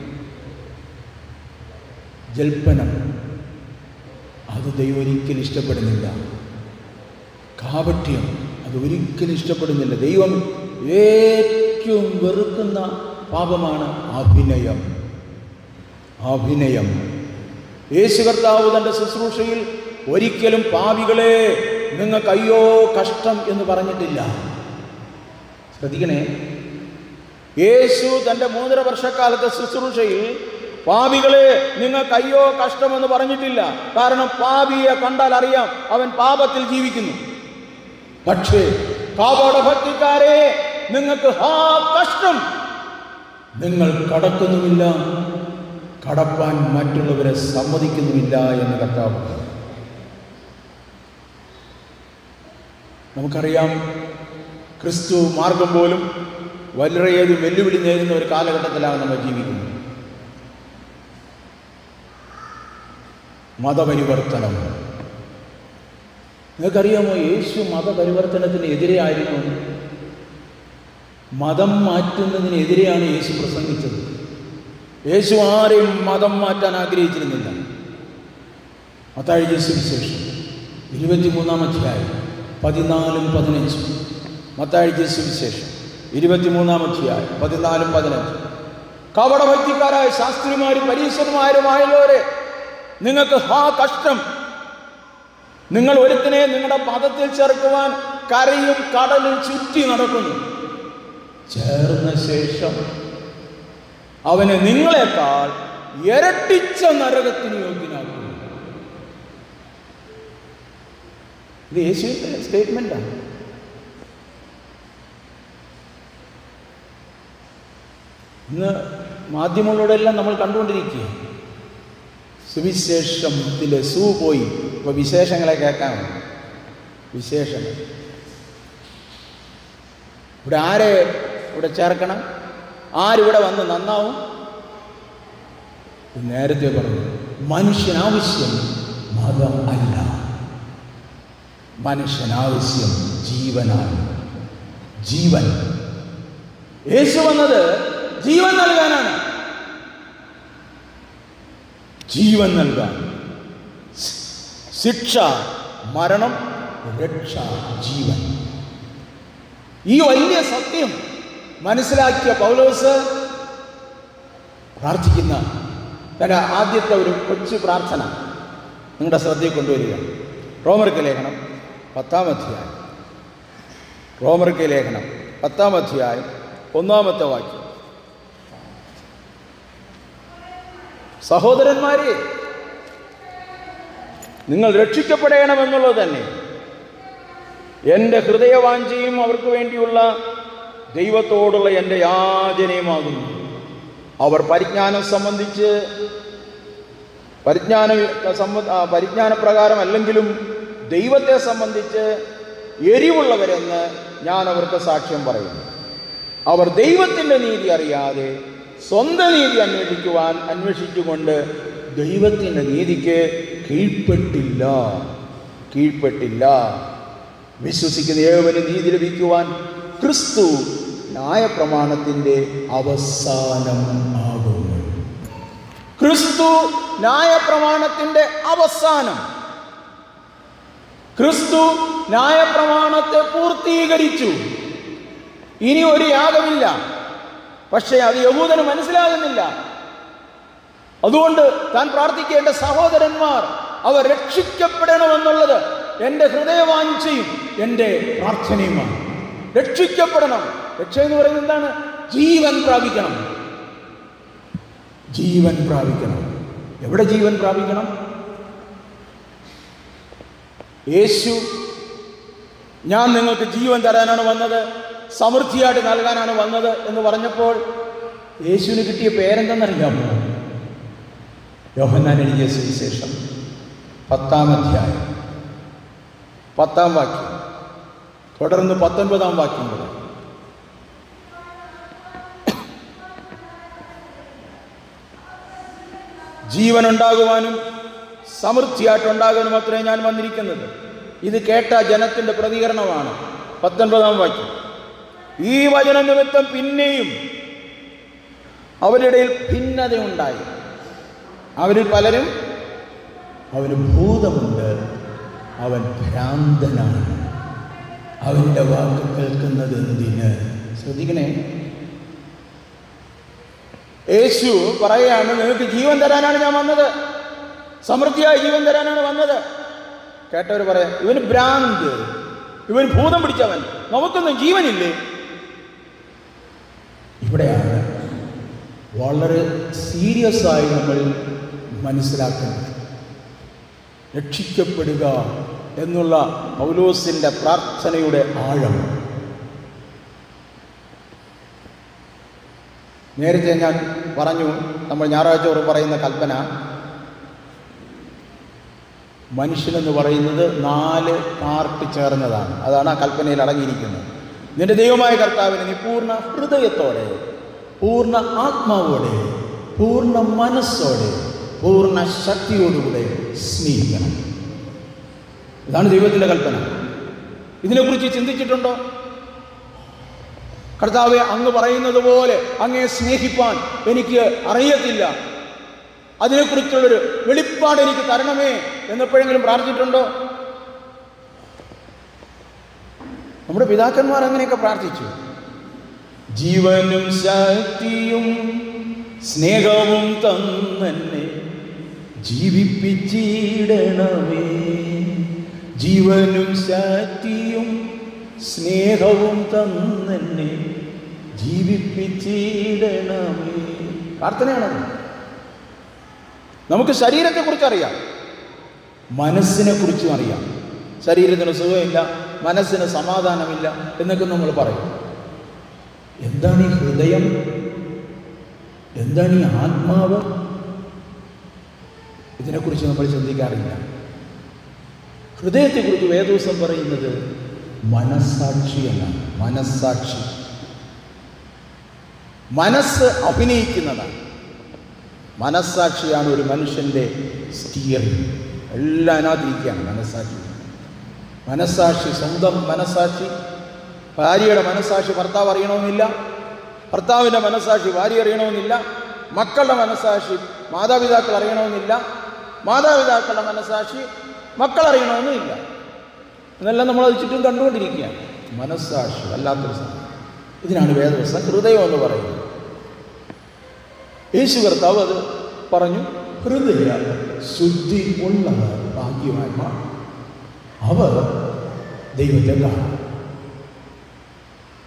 ജൽപ്പനം അത് ദൈവം ഒരിക്കലും ഇഷ്ടപ്പെടുന്നില്ല കാപട്യം അത് ഒരിക്കലും ഇഷ്ടപ്പെടുന്നില്ല ദൈവം ഏറ്റവും വെറുക്കുന്ന പാപമാണ് അഭിനയം അഭിനയം യേശു കർത്താവ് തൻ്റെ ശുശ്രൂഷയിൽ ഒരിക്കലും പാപികളെ നിങ്ങൾക്ക് അയ്യോ കഷ്ടം എന്ന് പറഞ്ഞിട്ടില്ല ശ്രദ്ധിക്കണേ യേശു തൻ്റെ മൂന്നര വർഷക്കാലത്തെ ശുശ്രൂഷയിൽ പാപികളെ നിങ്ങൾക്ക് അയ്യോ കഷ്ടമെന്ന് പറഞ്ഞിട്ടില്ല കാരണം പാപിയെ കണ്ടാൽ അറിയാം അവൻ പാപത്തിൽ ജീവിക്കുന്നു പക്ഷേ കാപാട ഭക്തിക്കാരെ നിങ്ങൾക്ക് ഹാ കഷ്ടം നിങ്ങൾ കടക്കുന്നുമില്ല കടപ്പാൻ മറ്റുള്ളവരെ സമ്മതിക്കുന്നുമില്ല എന്ന് കർത്താവ് പറഞ്ഞു. നമുക്കറിയാം ക്രിസ്തു മാർഗം പോലും വളരെയേറെ വെല്ലുവിളി നേരിടുന്ന ഒരു കാലഘട്ടത്തിലാണ് നമ്മൾ ജീവിക്കുന്നത് മതപരിവർത്തനം നിങ്ങൾക്കറിയാമോ യേശു മതപരിവർത്തനത്തിന് എതിരെയായിരുന്നു മതം മാറ്റുന്നതിനെതിരെയാണ് യേശു പ്രസംഗിച്ചത് യേശു ആരെയും മതം മാറ്റാൻ ആഗ്രഹിച്ചിരുന്നില്ല മത്താഴ്ച സുവിശേഷം ഇരുപത്തിമൂന്നാം അധ്യായം പതിനാലും പതിനഞ്ചും മത്താഴ്ച സുവിശേഷം ഇരുപത്തിമൂന്നാം അധ്യായം പതിനാലും പതിനഞ്ചും കപടഭക്തിക്കാരായ ശാസ്ത്രിമാരും പരീക്ഷന്മാരുമായുള്ളവരെ നിങ്ങൾക്ക് ഹാ കഷ്ടം നിങ്ങൾ ഒരുത്തിനെ നിങ്ങളുടെ പദത്തിൽ ചേർക്കുവാൻ കരയും കടലും ചുറ്റി നടക്കുന്നു ചേർന്ന ശേഷം അവനെ നിങ്ങളെക്കാൾ ഇരട്ടിച്ച നരകത്തിന് യോഗ്യനാക്കുന്നു ഇത് യേശുവിൻ്റെ സ്റ്റേറ്റ്മെൻ്റാണ് ഇന്ന് മാധ്യമങ്ങളോടെല്ലാം നമ്മൾ കണ്ടുകൊണ്ടിരിക്കുക സുവിശേഷത്തിലെ സൂ പോയി ഇപ്പോൾ വിശേഷങ്ങളെ കേൾക്കാൻ വിശേഷങ്ങൾ ഇവിടെ ആരെ ഇവിടെ ചേർക്കണം ആരിവിടെ വന്ന് നന്നാവും ഇത് നേരത്തെ പറഞ്ഞു മനുഷ്യനാവശ്യം മതം അല്ല മനുഷ്യനാവശ്യം ജീവനാണ് ജീവൻ യേശു വന്നത് ജീവൻ നൽകാനാണ് ജീവൻ നൽകാൻ ശിക്ഷ മരണം രക്ഷ ജീവൻ ഈ വലിയ സത്യം മനസ്സിലാക്കിയ പൗലോസ് പ്രാർത്ഥിക്കുന്ന തൻ്റെ ആദ്യത്തെ ഒരു കൊച്ചു പ്രാർത്ഥന നിങ്ങളുടെ ശ്രദ്ധയിൽ കൊണ്ടുവരിക റോമർക്ക് ലേഖനം പത്താം അധ്യായം റോമർക്ക് ലേഖനം പത്താം അധ്യായം ഒന്നാമത്തെ വാക്യം സഹോദരന്മാരെ നിങ്ങൾ രക്ഷിക്കപ്പെടണമെന്നുള്ളത് തന്നെ എൻ്റെ ഹൃദയവാഞ്ചയും അവർക്ക് വേണ്ടിയുള്ള ദൈവത്തോടുള്ള എൻ്റെ യാചനയുമാകുന്നു അവർ പരിജ്ഞാനം സംബന്ധിച്ച് പരിജ്ഞാന സംബ ആ, പരിജ്ഞാനപ്രകാരം അല്ലെങ്കിലും ദൈവത്തെ സംബന്ധിച്ച് എരിവുള്ളവരെന്ന് ഞാൻ അവർക്ക് സാക്ഷ്യം പറയുന്നു അവർ ദൈവത്തിൻ്റെ നീതി അറിയാതെ സ്വന്തം നീതി അന്വേഷിക്കുവാൻ അന്വേഷിച്ചുകൊണ്ട് ദൈവത്തിൻ്റെ നീതിക്ക് കീഴ്പ്പെട്ടില്ല കീഴ്പ്പെട്ടില്ല വിശ്വസിക്കുന്ന ഏവന് നീതി ലഭിക്കുവാൻ ക്രിസ്തു ന്യായപ്രമാണത്തിൻ്റെ അവസാനം ആകുന്നു ക്രിസ്തു ന്യായപ്രമാണത്തിൻ്റെ അവസാനം ക്രിസ്തു ന്യായപ്രമാണത്തെ പൂർത്തീകരിച്ചു ഇനി ഒരു യാഗമില്ല പക്ഷേ അത് യഹൂദന് മനസ്സിലാകുന്നില്ല അതുകൊണ്ട് താൻ പ്രാർത്ഥിക്കേണ്ട സഹോദരന്മാർ അവർ രക്ഷിക്കപ്പെടണമെന്നുള്ളത് എൻ്റെ ഹൃദയവാഞ്ചയും എൻ്റെ പ്രാർത്ഥനയുമാണ് രക്ഷിക്കപ്പെടണം രക്ഷ എന്ന് പറയുന്നത് എന്താണ് ജീവൻ പ്രാപിക്കണം ജീവൻ പ്രാപിക്കണം എവിടെ ജീവൻ പ്രാപിക്കണം യേശു ഞാൻ നിങ്ങൾക്ക് ജീവൻ തരാനാണ് വന്നത് സമൃദ്ധിയായിട്ട് നൽകാനാണ് വന്നത് എന്ന് പറഞ്ഞപ്പോൾ യേശുവിന് കിട്ടിയ പേരെന്തെന്നറിയാമോ യോഹന്നാൻ എഴുതിയ സുവിശേഷം പത്താം അധ്യായം പത്താം വാക്യം തുടർന്ന് പത്തൊൻപതാം വാക്യം കൂടെ ജീവനുണ്ടാകുവാനും സമൃദ്ധിയായിട്ടുണ്ടാകാനും അത്രേ ഞാൻ വന്നിരിക്കുന്നത് ഇത് കേട്ട ജനത്തിൻ്റെ പ്രതികരണമാണ് പത്തൊൻപതാം വാക്യം ഈ വചന നിമിത്തം പിന്നെയും അവരുടെ ഇടയിൽ ഭിന്നതയുണ്ടായി അവരിൽ പലരും അവന് ഭൂതമുണ്ട് അവൻ ഭ്രാന്തനാണ് അവൻ്റെ വാക്ക് കേൾക്കുന്നത് എന്തിന് ശ്രദ്ധിക്കണേ യേശു പറയുകയാണ് നിങ്ങൾക്ക് ജീവൻ തരാനാണ് ഞാൻ വന്നത് സമൃദ്ധിയായ ജീവൻ തരാനാണ് വന്നത് കേട്ടവർ പറയാം ഇവന് ഭ്രാന്ത് ഇവൻ ഭൂതം പിടിച്ചവൻ നമുക്കൊന്നും ജീവനില്ലേ ഇവിടെയാണ് വളരെ സീരിയസ് ആയി നമ്മൾ മനസ്സിലാക്കുന്നത് രക്ഷിക്കപ്പെടുക എന്നുള്ള പൗലോസിൻ്റെ പ്രാർത്ഥനയുടെ ആഴം നേരത്തെ ഞാൻ പറഞ്ഞു നമ്മൾ ഞായറാഴ്ച ഒരു പറയുന്ന കൽപ്പന മനുഷ്യനെന്ന് പറയുന്നത് നാല് പാർട്ട് ചേർന്നതാണ് അതാണ് ആ കൽപ്പനയിൽ അടങ്ങിയിരിക്കുന്നത് നിന്റെ ദൈവമായ കർത്താവിനെ നീ പൂർണ്ണ ഹൃദയത്തോടെ പൂർണ്ണ ആത്മാവോടെ പൂർണ്ണ മനസ്സോടെ പൂർണ്ണ ശക്തിയോടുകൂടെ സ്നേഹിക്കണം ഇതാണ് ദൈവത്തിൻ്റെ കൽപ്പന ഇതിനെക്കുറിച്ച് ചിന്തിച്ചിട്ടുണ്ടോ കർത്താവെ അങ്ങ് പറയുന്നത് പോലെ അങ്ങേ സ്നേഹിപ്പാൻ എനിക്ക് അറിയത്തില്ല അതിനെക്കുറിച്ചുള്ളൊരു വെളിപ്പാട് എനിക്ക് തരണമേ എന്നെപ്പോഴെങ്കിലും പ്രാർത്ഥിച്ചിട്ടുണ്ടോ നമ്മുടെ പിതാക്കന്മാർ അങ്ങനെയൊക്കെ പ്രാർത്ഥിച്ചു ജീവനും ശക്തിയും സ്നേഹവും തന്നെ ജീവിപ്പിച്ചിടണമേ ജീവനും ശക്തിയും സ്നേഹവും തന്നെ ജീവിപ്പിച്ചിടണമേ പ്രാർത്ഥനയാണത് നമുക്ക് ശരീരത്തെക്കുറിച്ച് അറിയാം മനസ്സിനെ കുറിച്ചും അറിയാം ശരീരത്തിന് സുഖമില്ല മനസ്സിന് സമാധാനമില്ല എന്നൊക്കെ നമ്മൾ പറയും എന്താണ് ഈ ഹൃദയം എന്താണ് ഈ ആത്മാവ് ഇതിനെക്കുറിച്ച് നമ്മൾ ചിന്തിക്കാറില്ല ഹൃദയത്തെക്കുറിച്ച് വേദോസം പറയുന്നത് മനസ്സാക്ഷി എന്നാണ് മനസ്സാക്ഷി മനസ്സ് അഭിനയിക്കുന്നതാണ് മനസ്സാക്ഷിയാണ് ഒരു മനുഷ്യൻ്റെ സ്റ്റിയറിംഗ് എല്ലാം അതിനകത്തിരിക്കുകയാണ് മനസ്സാക്ഷി മനസ്സാക്ഷി സ്വന്തം മനസ്സാക്ഷി ഭാര്യയുടെ മനസ്സാക്ഷി ഭർത്താവ് അറിയണമെന്നില്ല ഭർത്താവിൻ്റെ മനസ്സാക്ഷി ഭാര്യ അറിയണമെന്നില്ല മക്കളുടെ മനസ്സാക്ഷി മാതാപിതാക്കൾ അറിയണമെന്നില്ല മാതാപിതാക്കളുടെ മനസ്സാക്ഷി മക്കൾ അറിയണമെന്നുമില്ല എന്നെല്ലാം നമ്മൾ അത് ചുറ്റും കണ്ടുകൊണ്ടിരിക്കുകയാണ് മനസ്സാക്ഷി വല്ലാത്തൊരു സാധനം ഇതിനാണ് വേദവസ്ഥ ഹൃദയം എന്ന് പറയുന്നത് യേശു കർത്താവ് അത് പറഞ്ഞു ഹൃദയ ശുദ്ധി ഉള്ളവർ ഭാഗ്യവാന്മാർ അവർ ദൈവത്തെ കാണും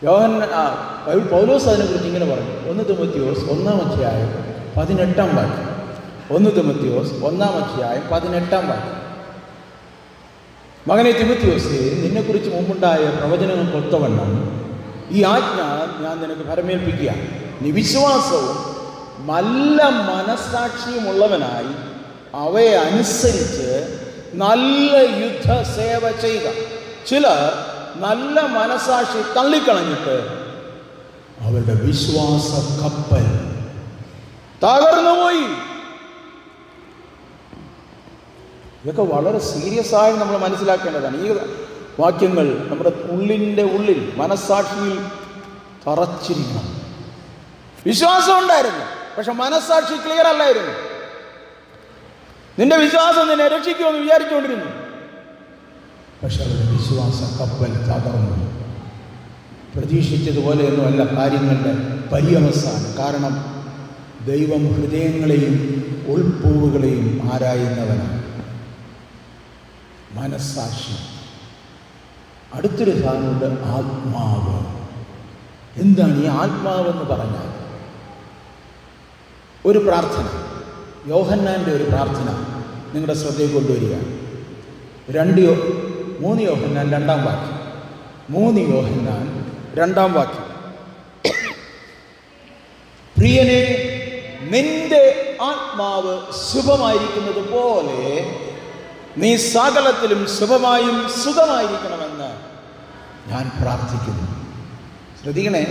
യോഹൻ ആ, പൗ- പൗലോസ് അതിനെക്കുറിച്ച് ഇങ്ങനെ പറഞ്ഞു ഒന്ന് തിമത്തിയോസ് ഒന്നാം അധ്യായം പതിനെട്ടാം വാക്യം ഒന്ന് തിമത്തിയോസ് ഒന്നാം അധ്യായം പതിനെട്ടാം വാക്യം മകനെ തിമത്തിയോസേ നിന്നെക്കുറിച്ച് മുമ്പുണ്ടായ പ്രവചനങ്ങൾക്കൊത്തവണ്ണം ഈ ആജ്ഞ ഞാൻ നിനക്ക് ഭരമേൽപ്പിക്കുക നീ വിശ്വാസവും നല്ല മനസ്സാക്ഷിയുമുള്ളവനായി അവയെ അനുസരിച്ച് നല്ല യുദ്ധസേവ ചെയ്യുക ചിലർ നല്ല മനസാക്ഷി തള്ളിക്കളഞ്ഞിട്ട് അവരുടെ വിശ്വാസ കപ്പൽ തകർന്നുപോയി ഇതൊക്കെ വളരെ സീരിയസ് ആയി നമ്മൾ മനസ്സിലാക്കേണ്ടതാണ് ഈ വാക്യങ്ങൾ നമ്മുടെ ഉള്ളിൻ്റെ ഉള്ളിൽ മനസ്സാക്ഷിയിൽ തറച്ചിരിക്കണം വിശ്വാസം ഉണ്ടായിരുന്നു പക്ഷെ മനസ്സാക്ഷി ക്ലിയർ അല്ലായിരുന്നു നിന്റെ വിശ്വാസം നിന്നെ രക്ഷിക്കുമെന്ന് വിചാരിച്ചുകൊണ്ടിരുന്നു പക്ഷെ അവരുടെ വിശ്വാസ കപ്പൽ തകർന്നു പ്രതീക്ഷിച്ചതുപോലെയൊന്നുമല്ല കാര്യങ്ങളുടെ പര്യവസാനം കാരണം ദൈവം ഹൃദയങ്ങളെയും ഉൾപ്പൂവുകളെയും ആരായുന്നവനാണ് മനസ്സാക്ഷി അടുത്തൊരു സാധനമുണ്ട് ആത്മാവ് എന്താണ് ഈ ആത്മാവെന്ന് പറഞ്ഞാൽ ഒരു പ്രാർത്ഥന യോഹന്നാൻ്റെ ഒരു പ്രാർത്ഥന നിങ്ങളുടെ ശ്രദ്ധയിൽ കൊണ്ടുവരിക രണ്ട് യോ മൂന്ന് യോഹന്നാൻ രണ്ടാം വാക്യം മൂന്ന് യോഹന്നാൻ രണ്ടാം വാക്യം പ്രിയനെ നിന്റെ ആത്മാവ് ശുഭമായിരിക്കുന്നത് പോലെ നീ സകലത്തിലും ശുഭമായും സുഖമായിരിക്കണമെന്ന് ഞാൻ പ്രാർത്ഥിക്കുന്നു ശ്രദ്ധിക്കണേ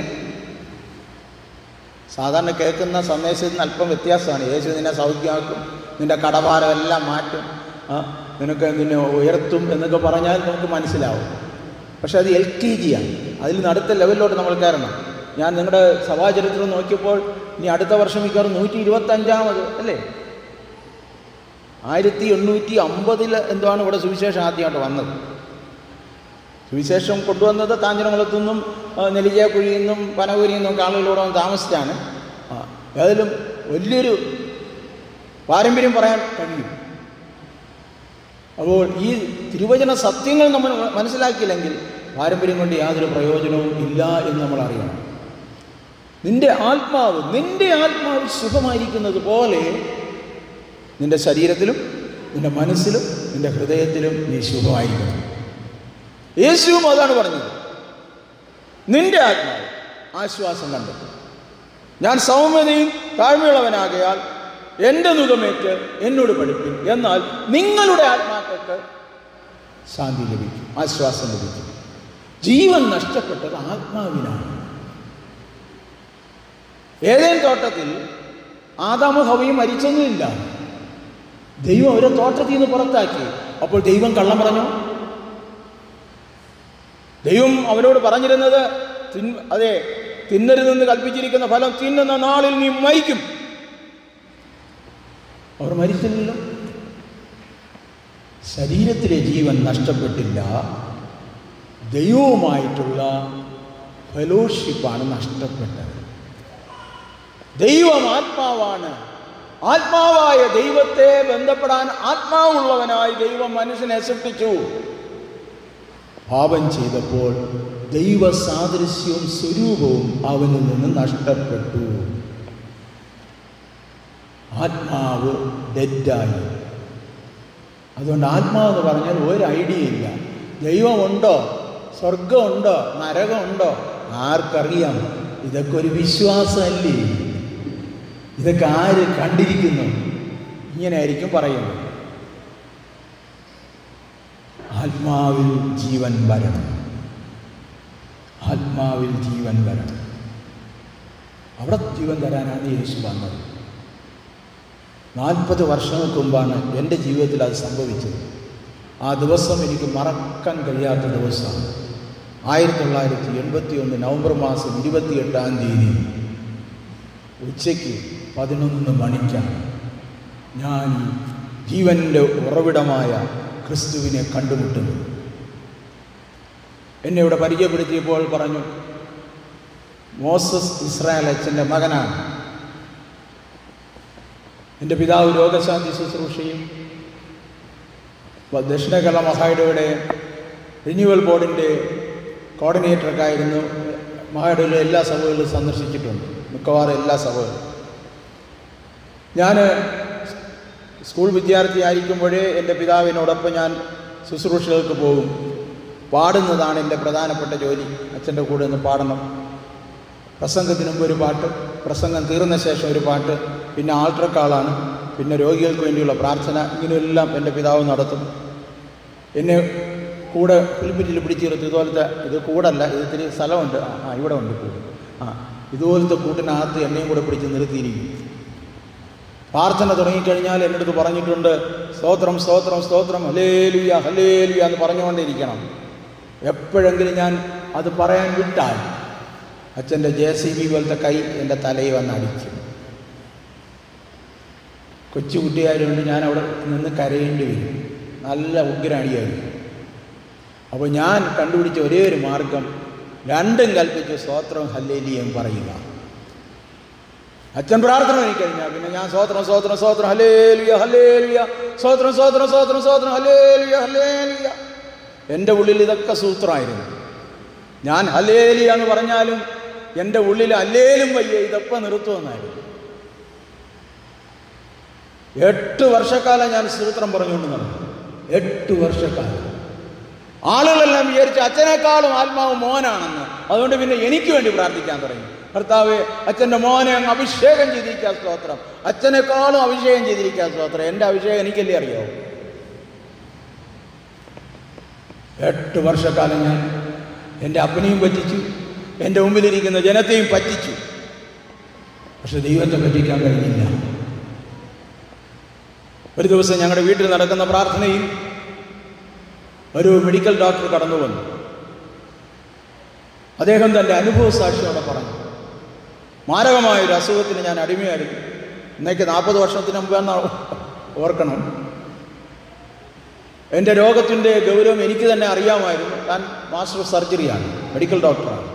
സാധാരണ കേൾക്കുന്ന സന്ദേശത്തിൽ നിന്ന് അല്പം വ്യത്യാസമാണ് യേശു നിന്നെ സൗഖ്യമാക്കും നിന്റെ കടഭാരം എല്ലാം മാറ്റും ആ, നിനക്ക് നിന്നെ ഉയർത്തും എന്നൊക്കെ പറഞ്ഞാൽ നമുക്ക് മനസ്സിലാവും പക്ഷെ അത് എൽ ടി ജി ആണ് അതിൽ നിന്ന് അടുത്ത ലെവലിലോട്ട് നമ്മൾ കയറണം ഞാൻ നിങ്ങളുടെ സഭാചരിത്രം നോക്കിയപ്പോൾ ഇനി അടുത്ത വർഷം മിക്കവാറും നൂറ്റി ഇരുപത്തഞ്ചാമത് അല്ലേ ആയിരത്തി എണ്ണൂറ്റി അമ്പതിൽ എന്താണ് ഇവിടെ സുവിശേഷം ആദ്യമായിട്ട് വന്നത് സുവിശേഷം കൊണ്ടുവന്നത് കാഞ്ഞിരംകുളത്തു നിന്നും ആ, നെല്ലിജാക്കുഴിയിൽ നിന്നും പനകൂരിയിൽ നിന്നും ഒക്കെ ആളുകളോടെ വന്ന് താമസിച്ചാണ് ആ, ഏതായാലും വലിയൊരു പാരമ്പര്യം പറയാൻ കഴിയും അപ്പോൾ ഈ തിരുവചന സത്യങ്ങൾ നമ്മൾ മനസ്സിലാക്കിയില്ലെങ്കിൽ പാരമ്പര്യം കൊണ്ട് യാതൊരു പ്രയോജനവും ഇല്ല എന്ന് നമ്മൾ അറിയണം നിന്റെ ആത്മാവ് നിന്റെ ആത്മാവ് സുഖമായിരിക്കുന്നത് പോലെ നിന്റെ ശരീരത്തിലും നിന്റെ മനസ്സിലും നിന്റെ ഹൃദയത്തിലും നീ ശുഭമായിരിക്കണം യേശുവും അതാണ് പറഞ്ഞത് നിന്റെ ആത്മാവ് ആശ്വാസം കണ്ടെത്തും ഞാൻ സൗമ്യതയും താഴ്മയുള്ളവനാകയാൽ എൻ്റെ മുഖമേറ്റ് എന്നോട് പഠിപ്പിൻ എന്നാൽ നിങ്ങളുടെ ആത്മാക്കൾക്ക് ശാന്തി ലഭിക്കും ആശ്വാസം ലഭിക്കും ജീവൻ നഷ്ടപ്പെട്ടത് ആത്മാവിനാണ് ഏതേൻ തോട്ടത്തിൽ ആദാമ ഹവയും മരിച്ചൊന്നുമില്ല ദൈവം അവരെ തോട്ടത്തിൽ നിന്ന് പുറത്താക്കി അപ്പോൾ ദൈവം കള്ളം പറഞ്ഞോ ദൈവം അവരോട് പറഞ്ഞിരുന്നത് തിൻ അതെ തിന്നരുതെന്ന് കൽപ്പിച്ചിരിക്കുന്ന ഫലം തിന്നുന്ന നാളിൽ നീ മരിക്കും അവർ മരിച്ചില്ലല്ലോ ശരീരത്തിലെ ജീവൻ നഷ്ടപ്പെട്ടില്ല ദൈവവുമായിട്ടുള്ള ഫെലോഷിപ്പാണ് നഷ്ടപ്പെട്ടത് ദൈവം ആത്മാവാണ് ആത്മാവായ ദൈവത്തെ ബന്ധപ്പെടാൻ ആത്മാവുള്ളവനായി ദൈവം മനുഷ്യനെ സൃഷ്ടിച്ചു പാപം ചെയ്തപ്പോൾ ദൈവ സാദൃശ്യവും സ്വരൂപവും അവനിൽ നിന്ന് നഷ്ടപ്പെട്ടു ആത്മാവ് ഡെഡായി അതുകൊണ്ട് ആത്മാവെന്ന് പറഞ്ഞാൽ ഒരു ഐഡിയ ഇല്ല ദൈവമുണ്ടോ സ്വർഗമുണ്ടോ നരകമുണ്ടോ ആർക്കറിയാം ഇതൊക്കെ ഒരു വിശ്വാസമല്ലേ ഇതൊക്കെ ആര് കണ്ടിരിക്കുന്നു ഇങ്ങനെയായിരിക്കും പറയുന്നത് ആത്മാവിൽ ജീവൻ വരണം ആത്മാവിൽ ജീവൻ വരണം അവിടെ ജീവൻ തരാനാണ് യേശു വന്നത് നാൽപ്പത് വർഷങ്ങൾക്ക് മുമ്പാണ് എൻ്റെ ജീവിതത്തിൽ അത് സംഭവിച്ചത് ആ ദിവസം എനിക്ക് മറക്കാൻ കഴിയാത്ത ദിവസമാണ് ആയിരത്തി തൊള്ളായിരത്തി എൺപത്തി ഒന്ന് നവംബർ മാസം ഇരുപത്തിയെട്ടാം തീയതി ഉച്ചയ്ക്ക് പതിനൊന്ന് മണിക്കാണ് ഞാൻ ഈ ജീവൻ്റെ ഉറവിടമായ ക്രിസ്തുവിനെ കണ്ടുമുട്ടുന്നു എന്നെ ഇവിടെ പരിചയപ്പെടുത്തിയപ്പോൾ പറഞ്ഞു മോസസ് ഇസ്രായേൽ അച്ഛൻ്റെ മകനാണ് എൻ്റെ പിതാവ് രോഗശാന്തി ശുശ്രൂഷയും വ- ദക്ഷിണ കേരള മഹായിടയുടെ റിന്യൂവൽ ബോർഡിൻ്റെ കോർഡിനേറ്ററൊക്കെ ആയിരുന്നു മഹായിടയിലെ എല്ലാ സഭകളിലും സന്ദർശിച്ചിട്ടുണ്ട് മിക്കവാറും എല്ലാ സഭകളും ഞാൻ സ്കൂൾ വിദ്യാർത്ഥി ആയിരിക്കുമ്പോഴേ എൻ്റെ പിതാവിനോടൊപ്പം ഞാൻ ശുശ്രൂഷകൾക്ക് പോകും പാടുന്നതാണ് എൻ്റെ പ്രധാനപ്പെട്ട ജോലി അച്ഛൻ്റെ കൂടെ നിന്ന് പാടണം പ്രസംഗത്തിന് മുമ്പ് ഒരു പാട്ട് പ്രസംഗം തീർന്ന ശേഷം ഒരു പാട്ട് പിന്നെ ആൾട്രക്കാളാണ് പിന്നെ രോഗികൾക്ക് വേണ്ടിയുള്ള പ്രാർത്ഥന ഇങ്ങനെയെല്ലാം എൻ്റെ പിതാവ് നടത്തും എന്നെ കൂടെ ഫിലിപ്പിറ്റിൽ പിടിച്ചു നിർത്തി ഇതുപോലത്തെ ഇത് കൂടല്ല ഇത് ഇത്തിരി സ്ഥലമുണ്ട് ആ, ആ ഇവിടെ ഉണ്ട് കൂട് ആ ഇതുപോലത്തെ കൂട്ടിനകത്ത് എന്നെയും കൂടെ പിടിച്ച് നിർത്തിയിരിക്കും പ്രാർത്ഥന തുടങ്ങിക്കഴിഞ്ഞാൽ എൻ്റെ അടുത്ത് പറഞ്ഞിട്ടുണ്ട് സ്തോത്രം സ്തോത്രം സ്തോത്രം ഹലേലുയ ഹലേലുയ എന്ന് പറഞ്ഞുകൊണ്ടിരിക്കണം എപ്പോഴെങ്കിലും ഞാൻ അത് പറയാൻ വിട്ടാൽ അച്ഛൻ്റെ ജെ സി ബി പോലത്തെ കൈ എൻ്റെ തലയിൽ വന്ന് അടിച്ചു കൊച്ചുകുട്ടിയായതുകൊണ്ട് ഞാൻ അവിടെ നിന്ന് കരയേണ്ടി വരും നല്ല ഉഗ്രണിയായിരുന്നു അപ്പോൾ ഞാൻ കണ്ടുപിടിച്ച ഒരേ ഒരു മാർഗം രണ്ടും കൽപ്പിച്ച് സ്തോത്രം ഹല്ലേലിയും പറയുക അച്ഛൻ പ്രാർത്ഥന കഴിഞ്ഞാൽ പിന്നെ ഞാൻ സ്വോത്രം സ്വോത്രം സ്വോത്രം ഹലേലുയ ഹലേലുയ സ്വോത്രം സ്വോത്രം സ്വോത്രം സ്വോത്രം ഹലേലുയ ഹലേലുയ എൻ്റെ ഉള്ളിൽ ഇതൊക്കെ സൂത്രമായിരുന്നു ഞാൻ ഹലേലിയ എന്ന് പറഞ്ഞാലും എൻ്റെ ഉള്ളിൽ അല്ലേലും വയ്യ ഇതൊക്കെ നിർത്തുമെന്നായിരുന്നു എട്ട് വർഷക്കാലം ഞാൻ സൂത്രം പറഞ്ഞുകൊണ്ട് നടന്നു എട്ട് വർഷക്കാലം ആളുകളെല്ലാം വിചാരിച്ച് അച്ഛനേക്കാളും ആത്മാവ് മോനാണെന്ന് അതുകൊണ്ട് പിന്നെ എനിക്ക് വേണ്ടി പ്രാർത്ഥിക്കാൻ തുടങ്ങി ഭർത്താവ് അച്ഛൻ്റെ മോനെ അങ്ങ് അഭിഷേകം ചെയ്തിരിക്കുക സ്തോത്രം അച്ഛനേക്കാളും അഭിഷേകം ചെയ്തിരിക്കുക സ്തോത്രം എൻ്റെ അഭിഷേകം എനിക്കല്ലേ അറിയാവൂ എട്ട് വർഷക്കാലം ഞാൻ എൻ്റെ അപ്പനെയും പറ്റിച്ചു എൻ്റെ മുമ്പിലിരിക്കുന്ന ജനത്തെയും പറ്റിച്ചു പക്ഷെ ദൈവത്തെ പറ്റിക്കാൻ കഴിഞ്ഞില്ല ഒരു ദിവസം ഞങ്ങളുടെ വീട്ടിൽ നടക്കുന്ന പ്രാർത്ഥനയിൽ ഒരു മെഡിക്കൽ ഡോക്ടർ കടന്നു വന്നു അദ്ദേഹം തൻ്റെ അനുഭവ സാക്ഷിയോടെ പറഞ്ഞു മാരകമായ ഒരു അസുഖത്തിന് ഞാൻ അടിമയായിരുന്നു ഇന്നേക്ക് നാൽപ്പത് വർഷത്തിന് മുമ്പ് ഓർക്കണം എൻ്റെ രോഗത്തിൻ്റെ ഗൗരവം എനിക്ക് തന്നെ അറിയാമായിരുന്നു താൻ മാസ്റ്റർ സർജറിയാണ് മെഡിക്കൽ ഡോക്ടറാണ്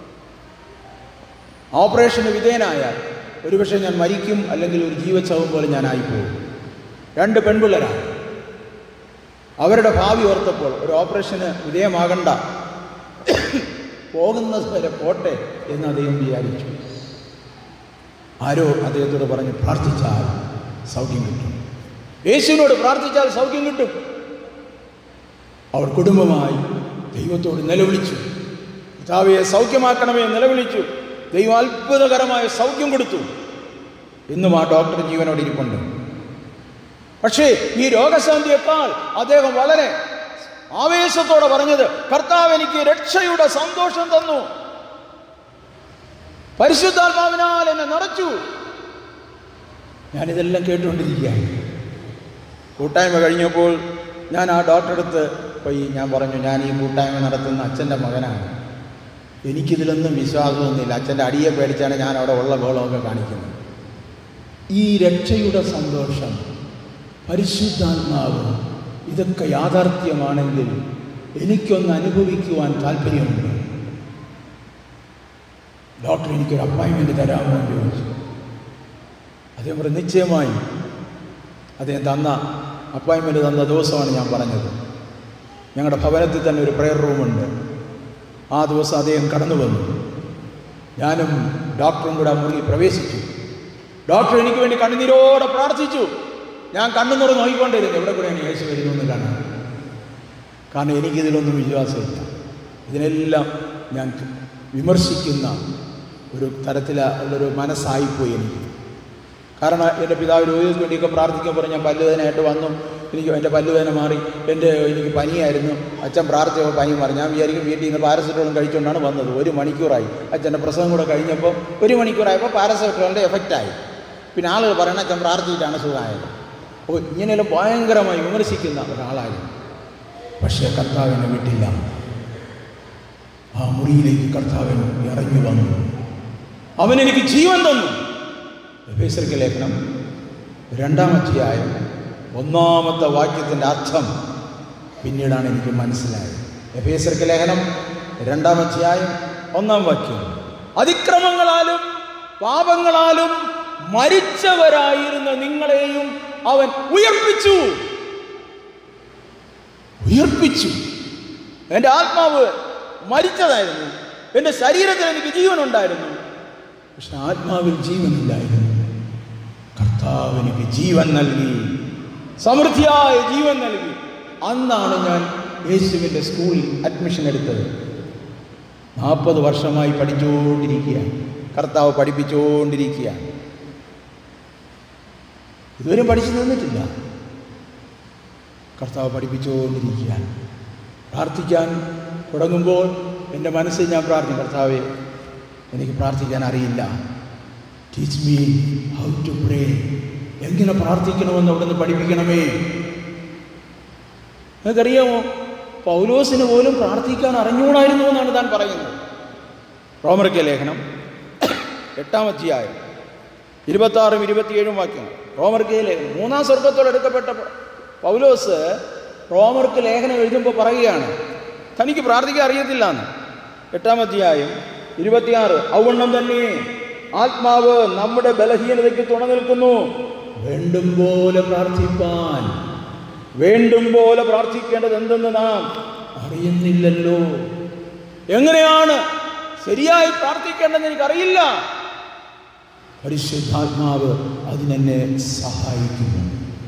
ഓപ്പറേഷന് വിധേയനായാൽ ഒരുപക്ഷെ ഞാൻ മരിക്കും അല്ലെങ്കിൽ ഒരു ജീവച്ഛവം പോലെ ഞാൻ ആയിപ്പോകും രണ്ട് പെൺപിള്ളേരാണ് അവരുടെ ഭാവി ഓർത്തപ്പോൾ ഒരു ഓപ്പറേഷന് വിധേയമാകണ്ട പോകുന്നത് വരെ പോട്ടെ എന്ന് അദ്ദേഹം വിചാരിച്ചു ആരോ അദ്ദേഹത്തോട് പറഞ്ഞ് പ്രാർത്ഥിച്ചാൽ സൗഖ്യം കിട്ടും യേശുവിനോട് പ്രാർത്ഥിച്ചാൽ സൗഖ്യം കിട്ടും അവർ കുടുംബമായി ദൈവത്തോട് നിലവിളിച്ചു പിതാവിയെ സൗഖ്യമാക്കണമേ എന്ന് നിലവിളിച്ചു ദൈവം അത്ഭുതകരമായ സൗഖ്യം കൊടുത്തു ഇന്നും ആ ഡോക്ടർ ജീവനോട് ഇരിപ്പുണ്ട് പക്ഷേ ഈ രോഗശാന്തിയേക്കാൾ അദ്ദേഹം വളരെ ആവേശത്തോടെ പറഞ്ഞത് കർത്താവ് എനിക്ക് രക്ഷയുടെ സന്തോഷം തന്നു പരിശുദ്ധാത്മാവിനാൽ എന്നെ നിറച്ചു ഞാനിതെല്ലാം കേട്ടുകൊണ്ടിരിക്കുകയാണ് കൂട്ടായ്മ കഴിഞ്ഞപ്പോൾ ഞാൻ ആ ഡോക്ടറെ അടുത്ത് പോയി ഞാൻ പറഞ്ഞു ഞാൻ ഈ കൂട്ടായ്മ നടത്തുന്ന അച്ഛൻ്റെ മകനാണ് എനിക്കിതിലൊന്നും വിശ്വാസമൊന്നുമില്ല അച്ഛൻ്റെ അടിയെ പേടിച്ചാണ് ഞാൻ അവിടെ ഉള്ള ബോളമൊക്കെ കാണിക്കുന്നത് ഈ രക്ഷയുടെ സന്തോഷം പരിശുദ്ധാത്മാവ് ഇതൊക്കെ യാഥാർത്ഥ്യമാണെങ്കിൽ എനിക്കൊന്ന് അനുഭവിക്കുവാൻ താല്പര്യമുണ്ട് ഡോക്ടർ എനിക്കൊരു അപ്പോയിൻമെൻറ്റ് തരാമോ എന്ന് ചോദിച്ചു അദ്ദേഹം പറഞ്ഞു നിശ്ചയമായി അദ്ദേഹം തന്ന അപ്പോയിൻമെൻറ്റ് തന്ന ദിവസമാണ് ഞാൻ പറഞ്ഞത് ഞങ്ങളുടെ ഭവനത്തിൽ തന്നെ ഒരു പ്രെയർ റൂമുണ്ട് ആ ദിവസം അദ്ദേഹം കടന്നു വന്നു ഞാനും ഡോക്ടറും കൂടെ ആ മുറിയിൽ പ്രവേശിച്ചു ഡോക്ടർ എനിക്ക് വേണ്ടി കണ്ണുനീരോടെ പ്രാർത്ഥിച്ചു ഞാൻ കണ്ണു തുറന്ന് നോക്കിക്കൊണ്ടിരുന്നു എവിടെ കൂടെയാണ് യേശു വരുന്നു കാണാൻ കാരണം എനിക്കിതിലൊന്നും വിശ്വാസമില്ല ഇതിനെല്ലാം ഞാൻ വിമർശിക്കുന്ന ഒരു തരത്തിലുള്ളൊരു മനസ്സായിപ്പോയി എനിക്ക് കാരണം എൻ്റെ പിതാവ് രോഗികൾക്ക് വേണ്ടിയൊക്കെ പ്രാർത്ഥിക്കുമ്പോൾ ഞാൻ പല്ലുവേദനയായിട്ട് വന്നു എനിക്ക് എൻ്റെ പല്ലുവേദന മാറി എൻ്റെ എനിക്ക് പനിയായിരുന്നു അച്ഛൻ പ്രാർത്ഥിച്ചപ്പോൾ പനി മാറി ഞാൻ വിചാരിക്കും വീട്ടിൽ നിന്ന് പാരസെറ്റമോളും കഴിച്ചുകൊണ്ടാണ് വന്നത് ഒരു മണിക്കൂറായി അച്ഛൻ്റെ പ്രസവം കൂടെ കഴിഞ്ഞപ്പോൾ ഒരു മണിക്കൂറായപ്പോൾ പാരസെറ്റമോളിൻ്റെ എഫക്റ്റായി പിന്നെ ആളുകൾ പറയണ അച്ഛൻ പ്രാർത്ഥിച്ചിട്ടാണ് സുഖമായത് അപ്പോൾ ഇങ്ങനെയെല്ലാം ഭയങ്കരമായി വിമർശിക്കുന്ന ഒരാളായിരുന്നു പക്ഷേ കർത്താവിനെ വിട്ടില്ല ആ മുറിയിലേക്ക് കർത്താവിന് ഇറങ്ങി വന്നു അവൻ എനിക്ക് ജീവൻ തന്നു എഫേസർക്ക് ലേഖനം രണ്ടാമത്തെയായ ഒന്നാമത്തെ വാക്യത്തിൻ്റെ അർത്ഥം പിന്നീടാണ് എനിക്ക് മനസ്സിലായത് എഫേസർക്ക് ലേഖനം രണ്ടാമത്തെയായും ഒന്നാം വാക്യം അതിക്രമങ്ങളാലും പാപങ്ങളാലും മരിച്ചവരായിരുന്ന നിങ്ങളെയും അവൻ ഉയർപ്പിച്ചു ഉയർപ്പിച്ചു എൻ്റെ ആത്മാവ് മരിച്ചതായിരുന്നു എൻ്റെ ശരീരത്തിൽ എനിക്ക് ജീവനുണ്ടായിരുന്നു പക്ഷെ ആത്മാവിൽ ജീവനില്ലായിരുന്നു കർത്താവ് എനിക്ക് ജീവൻ നൽകി സമൃദ്ധിയായ ജീവൻ നൽകി അന്നാണ് ഞാൻ യേശുവിൻ്റെ സ്കൂളിൽ അഡ്മിഷൻ എടുത്തത് നാൽപ്പത് വർഷമായി പഠിച്ചുകൊണ്ടിരിക്കുകയാണ് കർത്താവ് പഠിപ്പിച്ചുകൊണ്ടിരിക്കുകയാണ് ഇതുവരെ പഠിച്ചു നിന്നിട്ടില്ല കർത്താവ് പഠിപ്പിച്ചുകൊണ്ടിരിക്കുകയാണ് പ്രാർത്ഥിക്കാൻ തുടങ്ങുമ്പോൾ എൻ്റെ മനസ്സിൽ ഞാൻ പ്രാർത്ഥിക്കും കർത്താവെ എനിക്ക് പ്രാർത്ഥിക്കാൻ അറിയില്ല teach me how to pray എങ്ങനെ പ്രാർത്ഥിക്കണമെന്ന് അവിടുന്ന് പഠിപ്പിക്കണമേ നിങ്ങൾക്കറിയാമോ പൗലോസിന് പോലും പ്രാർത്ഥിക്കാൻ അറിഞ്ഞുകൂടായിരുന്നു എന്നാണ് താൻ പറയുന്നത് റോമർക്കെ ലേഖനം എട്ടാം അധ്യായം ഇരുപത്താറും ഇരുപത്തിയേഴും വാക്യങ്ങൾ റോമർക്ക് ലേഖനം മൂന്നാം സ്വർഗത്തോട് എടുക്കപ്പെട്ട പ- പൗലോസ് റോമർക്ക് ലേഖനം എഴുതുമ്പോൾ പറയുകയാണ് തനിക്ക് പ്രാർത്ഥിക്കാൻ അറിയത്തില്ല എന്ന് എട്ടാം അധ്യായം ഇരുപത്തിയാറ് ഔവണ്ണം തന്നെ ആത്മാവ് നമ്മുടെ ബലഹീനതയ്ക്ക് തുണ നിൽക്കുന്നു വേണ്ടും പോലെ പ്രാർത്ഥിപ്പാൻ വേണ്ടും പോലെ പ്രാർത്ഥിക്കേണ്ടത് എന്തെന്ന് നാം അറിയുന്നില്ലല്ലോ എങ്ങനെയാണ് ശരിയായി പ്രാർത്ഥിക്കേണ്ടതെന്ന് എനിക്കറിയില്ല പരിശുദ്ധാത്മാവ് അതിനെന്നെ സഹായിക്കുന്നു